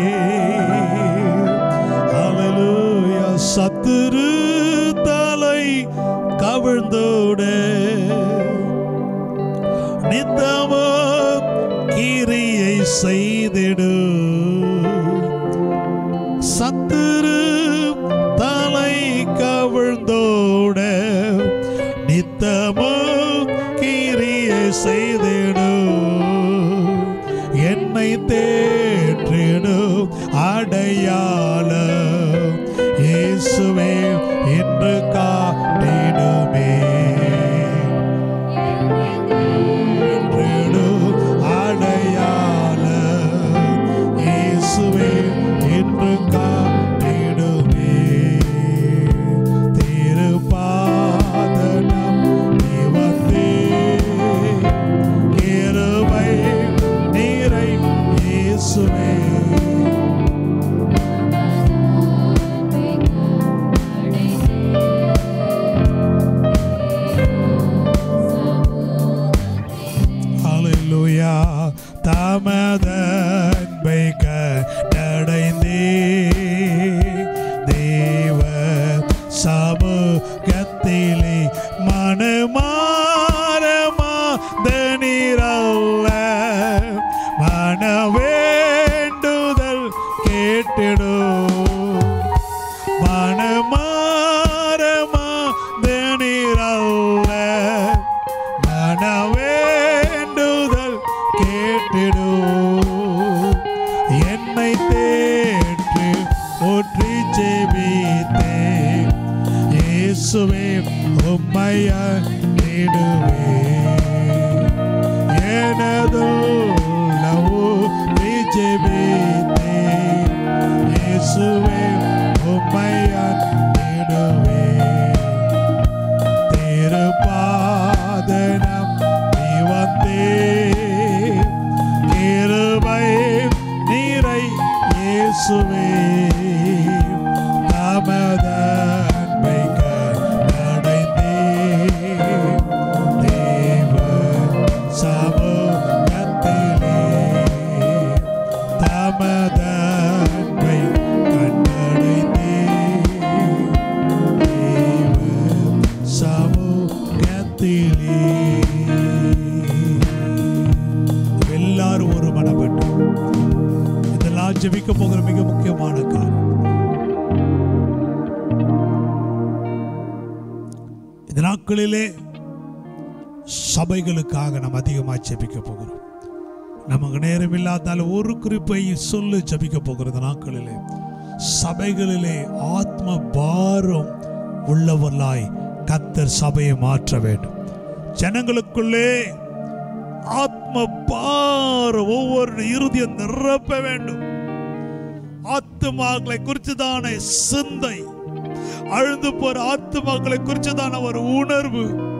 ஹalleluya சத்துரு தலை கவிழ்ந்தோட நித்தமோ கிரியை செய்திடு சத்துரு தலை கவிழ்ந்தோட நித்தமோ கிரியை செய்திடு என்னை தேற்றிடு அடையாள இயேசுவே என்று காட்டிடுமே என்றிடு அடையாள இயேசுவே என்று காட்டிடுமே திருப்பாதனம் நிவந்தே கிருபை நீரை இயேசுவே ஹalleluya தாமதன்பை கடைந்தே தேவ சமூகத்திலே மனமாரமா தனிரல்ல மன வேண்டுதல் கேட்டிடும் மனமாரமா தனிரல்ல மன வேண்டுதல் கேட்டிடு என்னை தேற்று ஒற்றி ஜெபித்தே இயேசுவே உம்மையா தேடுவே எனது ஊற்றி ஜெபித்தே இயேசுவே உம்மையா தேடுவே திருப்பாதனம் நீ வந்தே கிருபை நீரை இயேசுவே தமத அன்பை கடைந்தே தேவ சமூகத்திலே தமத அன்பை கண்டடைந்தே தேவ சமூகத்திலே எல்லாரும் ஒரு மனப்பட்டு இதெல்லாம் ஜெபிக்க போகிற மிக முக்கியமான காரணம் இந்த நாட்களிலே சபைகளுக்காக நாம் அதிகமாக ஜெபிக்க போகிறோம் நமக்கு நேரம் இல்லாதால ஒரு குறிப்பை சொல்லு ஜெபிக்க போகிற இந்த நாட்களிலே சபைகளிலே ஆத்ம பாரம் உள்ளவர்களாய் கத்தர் சபையை மாற்ற வேண்டும் ஜனங்களுக்குள்ளே ஆத்ம பாரம் ஒவ்வொரு இறுதியும் நிரப்ப வேண்டும் ஆத்துமாக்களை குறித்துதான சிந்தை அழுந்து போற ஆத்துமாக்களை குறித்துதான ஒரு உணர்வு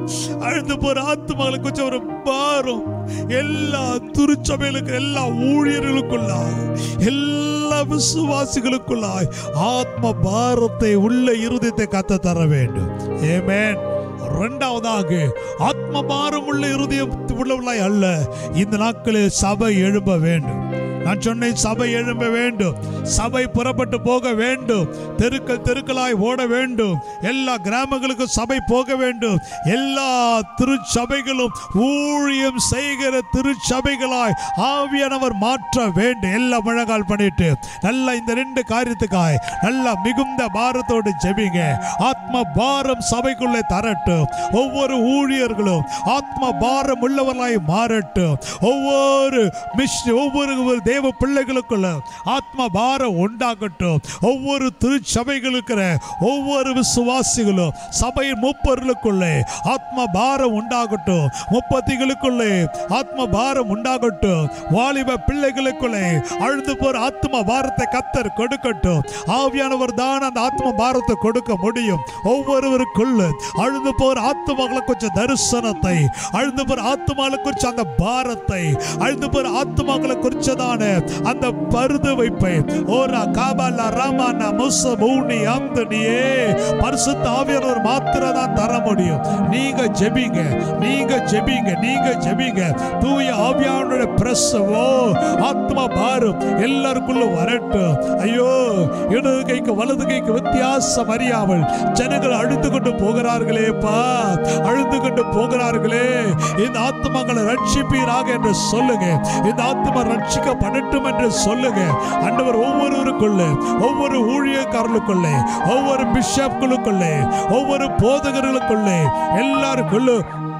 அழுது போற ஆத்மாக்களை கொஞ்சம் ஒரு பாரம் எல்லா திருச்சபைகளுக்கு எல்லா ஊழியர்களுக்குள்ளாய் எல்லா விசுவாசிகளுக்குள்ளாய் ஆத்ம பாரத்தை உள்ள இருதயத்தை கத்த தர வேண்டும் ஏமேன் இரண்டாவதாக ஆத்ம பாரம் உள்ள இருதயம் உள்ளவர்களாய் அல்ல இந்த நாட்களில் சபை எழும்ப வேண்டும் நான் சொன்னேன் சபை எழும்ப வேண்டும் சபை புறப்பட்டு போக வேண்டும் தெருக்கள் தெருக்களாய் ஓட வேண்டும் எல்லா கிராமங்களுக்கும் சபை போக வேண்டும் எல்லா திருச்சபைகளும் ஊழியம் செய்கிற திருச்சபைகளாய் ஆவியானவர் மாற்ற வேண்டும் எல்லாம் முழங்கால் பண்ணிட்டு நல்லா இந்த ரெண்டு காரியத்துக்காய் நல்லா மிகுந்த பாரத்தோடு ஜெபிங்க ஆத்ம பாரம் சபைக்குள்ளே தரட்டும் ஒவ்வொரு ஊழியர்களும் ஆத்ம பாரம் உள்ளவர்களாய் மாறட்டும் ஒவ்வொரு மிஷ் ஒவ்வொரு தேவ பிள்ளைகளுக்குள்ள ஆத்ம பாரம் உண்டாகட்டும் ஒவ்வொரு திருச்சபைகளுக்கிற ஒவ்வொரு விசுவாசிகளும் சபையின் முப்பொருளுக்குள்ளே ஆத்ம பாரம் உண்டாகட்டும் முப்பத்திகளுக்குள்ளே ஆத்ம பாரம் உண்டாகட்டும் வாலிப பிள்ளைகளுக்குள்ளே அழுது போற ஆத்ம பாரத்தை கத்தர் கொடுக்கட்டும் ஆவியானவர் தான் அந்த ஆத்ம பாரத்தை கொடுக்க முடியும் ஒவ்வொருவருக்குள்ள அழுது போற ஆத்மாக்களை கொஞ்சம் தரிசனத்தை அழுது போற ஆத்மாக்களை குறிச்ச அந்த பாரத்தை அழுது போற ஆத்மாக்களை குறிச்சதான அந்த பருது வைப்பை ஓரா காபாலா ராமானா முச மூனி அந்தனியே பரிசுத்த ஆவியானவர் மாத்திரம் தான் தர முடியும் நீங்க ஜெபிங்க நீங்க ஜெபிங்க நீங்க ஜெபிங்க தூய ஆவியானோட பிரசவோ ஆத்மா பாரம் எல்லாருக்குள்ள வரட்டும் ஐயோ இடது கைக்கு வலது கைக்கு வித்தியாசம் அறியாமல் ஜனங்கள் அழுது கொண்டு போகிறார்களேப்பா அழுது கொண்டு போகிறார்களே இந்த ஆத்மாக்களை ரட்சிப்பீராக என்று சொல்லுங்க இந்த ஆத்மா ரட்சிக்கப்படட்டும் என்று சொல்லுங்க ஆண்டவர் ஒவ்வொருவருக்குள்ள ஒவ்வொரு ஊழியக்காரர்களுக்குள்ளே ஒவ்வொரு பிஷப்களுக்குள்ளே ஒவ்வொரு போதகர்களுக்குள்ளே எல்லாருக்குள்ள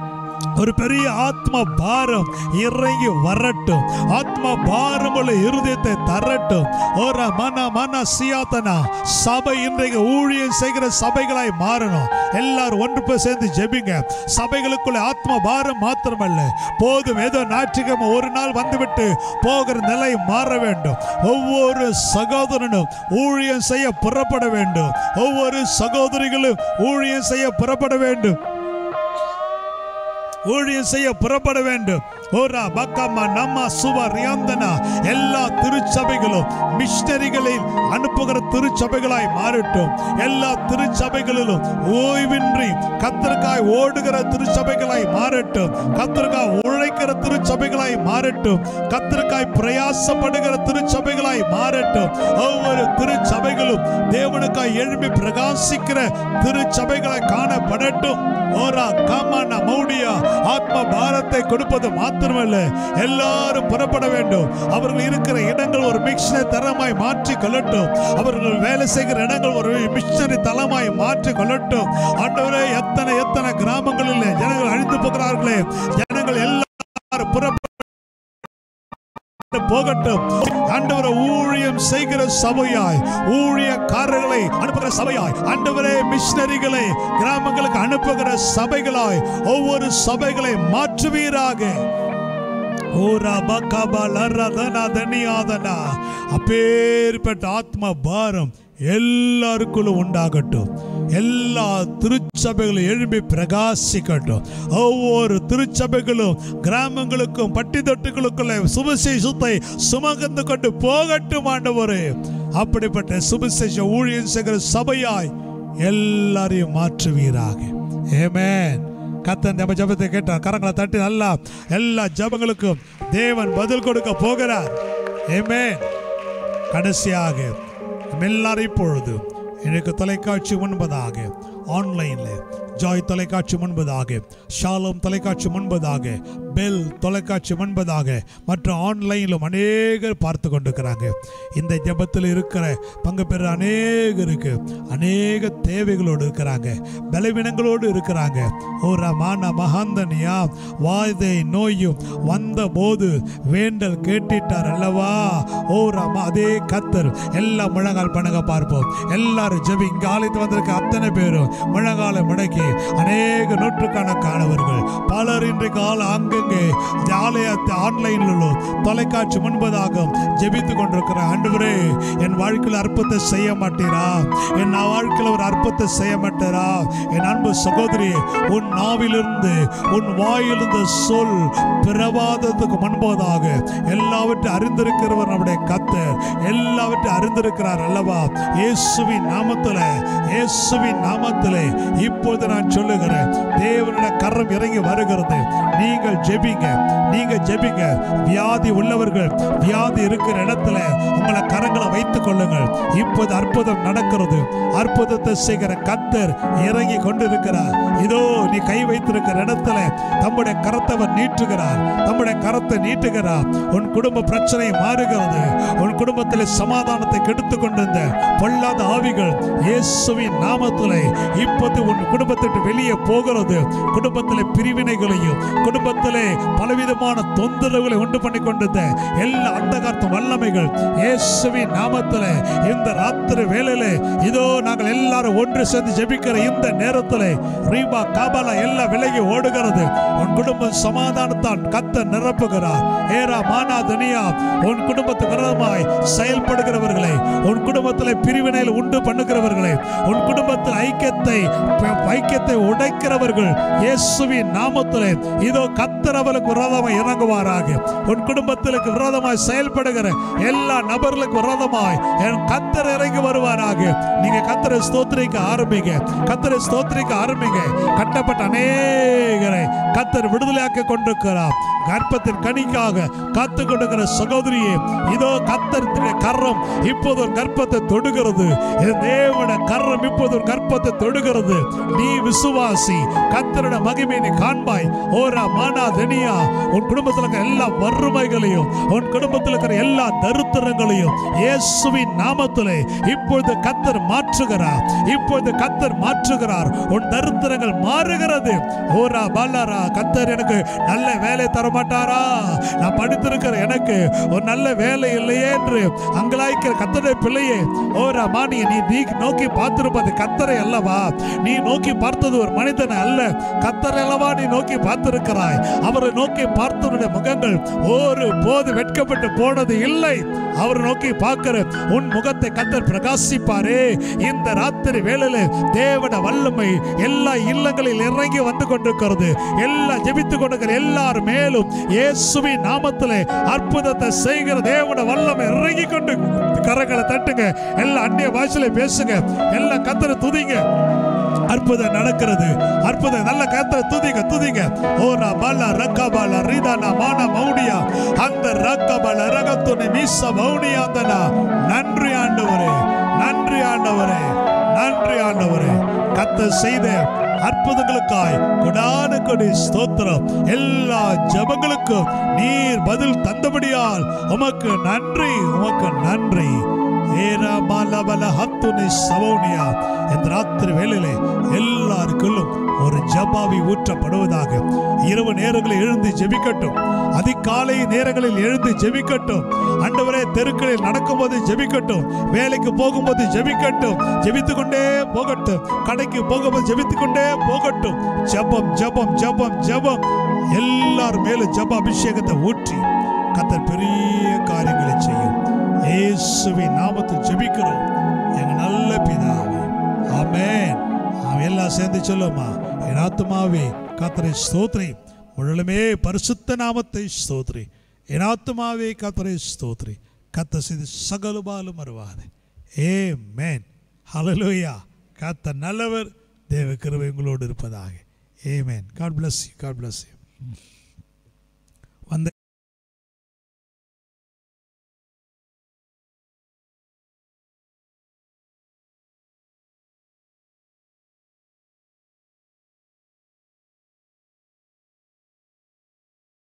ஒரு பெரிய ஆத்ம பாரம் இறங்கி வரட்டும் ஆத்ம பாரம் உள்ள இருதயத்தை தரட்டும் ஒரு மன மன சியாத்தனா சபை இன்றைக்கு ஊழியம் செய்கிற சபைகளாய் மாறணும் எல்லாரும் ஒன்று போய் சேர்ந்து ஜெபிங்க சபைகளுக்குள்ள ஆத்ம பாரம் மாத்திரமல்ல போதும் ஏதோ ஞாயிற்றுக்கிழமை ஒரு நாள் வந்துவிட்டு போகிற நிலை மாற வேண்டும் ஒவ்வொரு சகோதரனும் ஊழியம் செய்ய புறப்பட வேண்டும் ஒவ்வொரு சகோதரிகளும் ஊழியம் செய்ய புறப்பட வேண்டும் ஊழியம் செய்ய புறப்பட வேண்டும் ஓரா பக்கம்மா நம்ம சுப ரியாந்தனா எல்லா திருச்சபைகளும் மிஷனரிகளில் அனுப்புகிற திருச்சபைகளாய் மாறட்டும் எல்லா திருச்சபைகளிலும் ஓய்வின்றி கத்தருக்காய் ஓடுகிற திருச்சபைகளாய் மாறட்டும் கத்தருக்காய் உழைக்கிற திருச்சபைகளாய் மாறட்டும் கத்தருக்காய் பிரயாசப்படுகிற திருச்சபைகளாய் மாறட்டும் ஒவ்வொரு திருச்சபைகளும் தேவனுக்காய் எழும்பி பிரகாசிக்கிற திருச்சபைகளாய் காணப்படட்டும் ஓரா காமானா மௌடியா ஆத்ம பாரத்தை கொடுப்பது மாத்திரமல்ல எல்லாரும் புறப்பட வேண்டும் அவர்கள் இருக்கிற இடங்கள் ஒரு மிஷனரி தரமாய் மாற்றி கொள்ளட்டும் அவர்கள் வேலை செய்கிற இடங்கள் ஒரு மிஷனரி தளமாய் மாற்றி கொள்ளட்டும் ஆண்டவரே எத்தனை எத்தனை கிராமங்களில் ஜனங்கள் அழிந்து போகிறார்களே ஜனங்கள் எல்லாரும் புறப்பட போகட்டும் ஆண்டவரை ஊழியம் செய்கிற சபையாய் ஊழியக்காரர்களை அனுப்புகிற சபையாய் ஆண்டவரே மிஷனரிகளை கிராமங்களுக்கு அனுப்புகிற சபைகளாய் ஒவ்வொரு சபைகளை மாற்றுவீராக ஓரா பக்காபா லர்ரதனா தனியாதனா அப்பேற்பட்ட ஆத்ம பாரம் எல்லாருக்குள்ளும் உண்டாகட்டும் எல்லா திருச்சபைகளும் எழும்பி பிரகாசிக்கட்டும் ஒவ்வொரு திருச்சபைகளும் கிராமங்களுக்கும் பட்டி தொட்டுகளுக்குள்ள சுபசேஷத்தை சுமந்து கொண்டு போகட்டும் ஆண்டவரே அப்படிப்பட்ட சுபசேஷ ஊழியம் செய்கிற சபையாய் எல்லாரையும் மாற்றுவீராக ஏமேன் கத்தன் ஜப ஜபத்தை கேட்டான் கரங்களை தட்டி நல்லா எல்லா ஜபங்களுக்கும் தேவன் பதில் கொடுக்க போகிறார் ஏமேன் கடைசியாக நம்ம எல்லாரும் இப்பொழுது எனக்கு தொலைக்காட்சி முன்பதாக ஆன்லைனில் ஜாய் தொலைக்காட்சி முன்பதாக ஷாሎም தொலைக்காட்சி முன்பதாக பெல் தொலைக்காட்சி முன்பதாக மற்ற ஆன்லைனிலும் அநேகர் பார்த்து கொண்டிருக்கிறாங்க இந்த ஜெபத்தில் இருக்கிற பங்கு பெற அநேகருக்கு அநேக தேவைகளோடு இருக்கிறாங்க பலவீனங்களோடு இருக்கிறாங்க ஓ ரமான மகாந்தனியா வாதை நோயும் வந்த போது வேண்டல் கேட்டிட்டார் அல்லவா ஓ ராமா அதே கத்தர் எல்லாம் முழங்கால் பண்ணுங்க பார்ப்போம் எல்லாரும் ஜெபி இங்க ஆலயத்து வந்திருக்க அத்தனை பேரும் முழங்கால முடக்கி அநேக நூற்றுக்கணக்கானவர்கள் பலர் இன்றைக்கு ஆள் அங்கங்க ஆங்காங்கே இந்த ஆலயத்தை ஆன்லைனிலோ தொலைக்காட்சி முன்பதாக ஜெபித்து கொண்டிருக்கிற ஆண்டவரே என் வாழ்க்கையில் அற்புதத்தை செய்ய மாட்டீரா என் நான் வாழ்க்கையில் ஒரு அற்புதத்தை செய்ய மாட்டீரா என் அன்பு சகோதரி உன் நாவிலிருந்து உன் வாயிலிருந்து சொல் பிறவாததுக்கு முன்பதாக எல்லாவற்றையும் அறிந்திருக்கிறவர் நம்முடைய கத்தர் எல்லாவற்றையும் அறிந்திருக்கிறார் அல்லவா இயேசுவின் நாமத்துல இயேசுவின் நாமத்திலே இப்பொழுது நான் சொல்லுகிறேன் தேவனுடைய கரம் இறங்கி வருகிறது நீங்கள் ஜெபிங்க நீங்க ஜெபிங்க வியாதி உள்ளவர்கள் வியாதி இருக்கிற இடத்துல உங்களை கரங்களை வைத்துக் கொள்ளுங்கள் இப்போது அற்புதம் நடக்கிறது அற்புதத்தை செய்கிற கத்தர் இறங்கி கொண்டிருக்கிறார் இதோ நீ கை வைத்திருக்கிற இடத்துல தம்முடைய கரத்தை அவர் நீட்டுகிறார் தம்முடைய கரத்தை நீட்டுகிறார் உன் குடும்ப பிரச்சனை மாறுகிறது உன் குடும்பத்தில் சமாதானத்தை கெடுத்து கொண்டிருந்த பொல்லாத ஆவிகள் இயேசுவின் நாமத்திலே இப்போது உன் குடும்பத்திட்டு வெளியே போகிறது குடும்பத்தில் பிரிவினைகளையும் குடும்பத்திலே பலவிதமான தொந்தரவுகளை உண்டு பண்ணி கொண்டிருந்த எல்லா அந்தகார்த்த வல்லமைகள் இயேசுவின் நாமத்திலே இந்த ராத்திரி வேளையிலே இதோ நாங்கள் எல்லாரும் ஒன்று சேர்ந்து ஜெபிக்கிற இந்த நேரத்திலே ரீபா காபாலா எல்லாம் விலகி ஓடுகிறது உன் குடும்பம் சமாதானத்தான் கத்த நிரப்புகிறார் ஏரா மானா துனியா உன் குடும்பத்துக்கு விரோதமாய் செயல்படுகிறவர்களை உன் குடும்பத்தில் பிரிவினையில் உண்டு பண்ணுகிறவர்களை உன் குடும்பத்தில் ஐக்கியத்தை ஐக்கியத்தை உடைக்கிறவர்கள் இயேசுவின் நாமத்திலே இதோ கத்தர் அவளுக்கு விரோதமாய் இறங்குவாராக உன் குடும்பத்திற்கு விரோதமாய் செயல்படுகிற எல்லா நபர்களுக்கு விரோதமாய் என் கத்தர் இறங்கி வருவாராக நீங்க கத்தரை ஸ்தோத்திரிக்க ஆரம்பிங்க கத்தரை ஸ்தோத்திரிக்க ஆரம்பிங்க கட்டப்பட்ட அநேகரை கத்தர் விடுதலையாக்கி கொண்டிருக்கிறார் கர்ப்பத்தின் கனிக்காக காத்து கொண்டிருக்கிற சகோதரியே இதோ கத்தர் கரம் இப்போது ஒரு கர்ப்பத்தை தொடுகிறது இது தேவனுடைய கரம் இப்போது ஒரு கர்ப்பத்தை தொடுகிறது நீ விசுவாசி கத்தருடைய மகிமை நீ காண்பாய் ஓரா மானா தனியா உன் குடும்பத்தில் இருக்கிற எல்லா வறுமைகளையும் உன் குடும்பத்தில் இருக்கிற எல்லா தருத்திரங்களையும் இயேசுவின் நாமத்திலே இப்பொழுது கத்தர் மாற்றுகிறார் இப்பொழுது கத்தர் மாற்றுகிறார் உன் தருத்திரங்கள் மாறுகிறது ஓரா பாலாரா கத்தர் எனக்கு நல்ல வேலை தர மாட்டாரா நான் படித்திருக்கிற எனக்கு ஒரு நல்ல வேலை இல்லையே என்று அங்கலாய்க்கிற கத்தருடைய பிள்ளையே ஓரா மாணி நீ நீ நோக்கி பார்த்திருப்பது கத்தரை அல்லவா நீ நோக்கி பார்த்தது ஒரு மனிதனை அல்ல கத்தரை அல்லவா நீ நோக்கி பார்த்திருக்கிறாய் அவரை நோக்கி பார்த்தவருடைய முகங்கள் ஒரு போது வெட்கப்பட்டு போனது இல்லை அவரை நோக்கி பார்க்கிற உன் முகத்தை கத்தர் பிரகாசிப்பாரே இந்த ராத்திரி வேளையில தேவன வல்லமை எல்லா இல்லங்களில் இறங்கி வந்து கொண்டிருக்கிறது எல்லா ஜெபித்து கொண்டிருக்கிற எல்லார் மேலும் இயேசுவின் நாமத்திலே அற்புதத்தை செய்கிற தேவன வல்லமை இறங்கி கொண்டு கரங்களை தட்டுங்க எல்லா அந்நிய பாஷையில பேசுங்க எல்லா கத்தரை துதிங்க அற்புதம் நடக்கிறது அற்புதம் நல்ல கத்தரை துதிங்க துதிங்க ஓரா பாலா ரக்கபாலா ரீதானா மானா மௌடியா அந்த ரக்கபால ரகத்துணை மீச மௌனியாந்தனா நன்றி ஆண்டவரே நன்றி ஆண்டவரே நன்றி ஆண்டவரே கத்த செய்த அற்புதங்களுக்காய் கொடான கொடி ஸ்தோத்திரம் எல்லா ஜபங்களுக்கும் நீர் பதில் தந்தபடியால் உமக்கு நன்றி உமக்கு நன்றி ஏரா பாலபல ஹத்துனி சவோனியா இந்த ராத்திரி வேளையிலே எல்லாருக்குள்ளும் ஒரு ஜபாவி ஊற்றப்படுவதாக இரவு நேரங்களில் எழுந்து ஜெபிக்கட்டும் அதிகாலை நேரங்களில் எழுந்து ஜெபிக்கட்டும் ஆண்டவரே தெருக்களில் நடக்கும்போது ஜெபிக்கட்டும் வேலைக்கு போகும்போது ஜெபிக்கட்டும் ஜெபித்து கொண்டே போகட்டும் கடைக்கு போகும்போது ஜெபித்து கொண்டே போகட்டும் ஜெபம் ஜெபம் ஜெபம் ஜெபம் எல்லார் மேலும் ஜெப அபிஷேகத்தை ஊற்றி கத்தர் பெரிய காரியங்களை செய்யும் இயேசுவின் நாமத்தில் ஜெபிக்கிறோம் எங்க நல்ல பிதாவே ஆமென் நாம் எல்லாம் சேர்ந்து சொல்லுமா என் ஆத்துமாவே கத்தரை ஸ்தோத்ரி முழுமே பரிசுத்த நாமத்தை ஸ்தோத்ரி என் ஆத்துமாவே கத்தரை ஸ்தோத்ரி கத்த செய்து சகலுபாலும் வருவாது ஏ மேன் ஹலலூயா கத்த நல்லவர் தேவ கிருபை உங்களோடு இருப்பதாக amen God bless you God bless you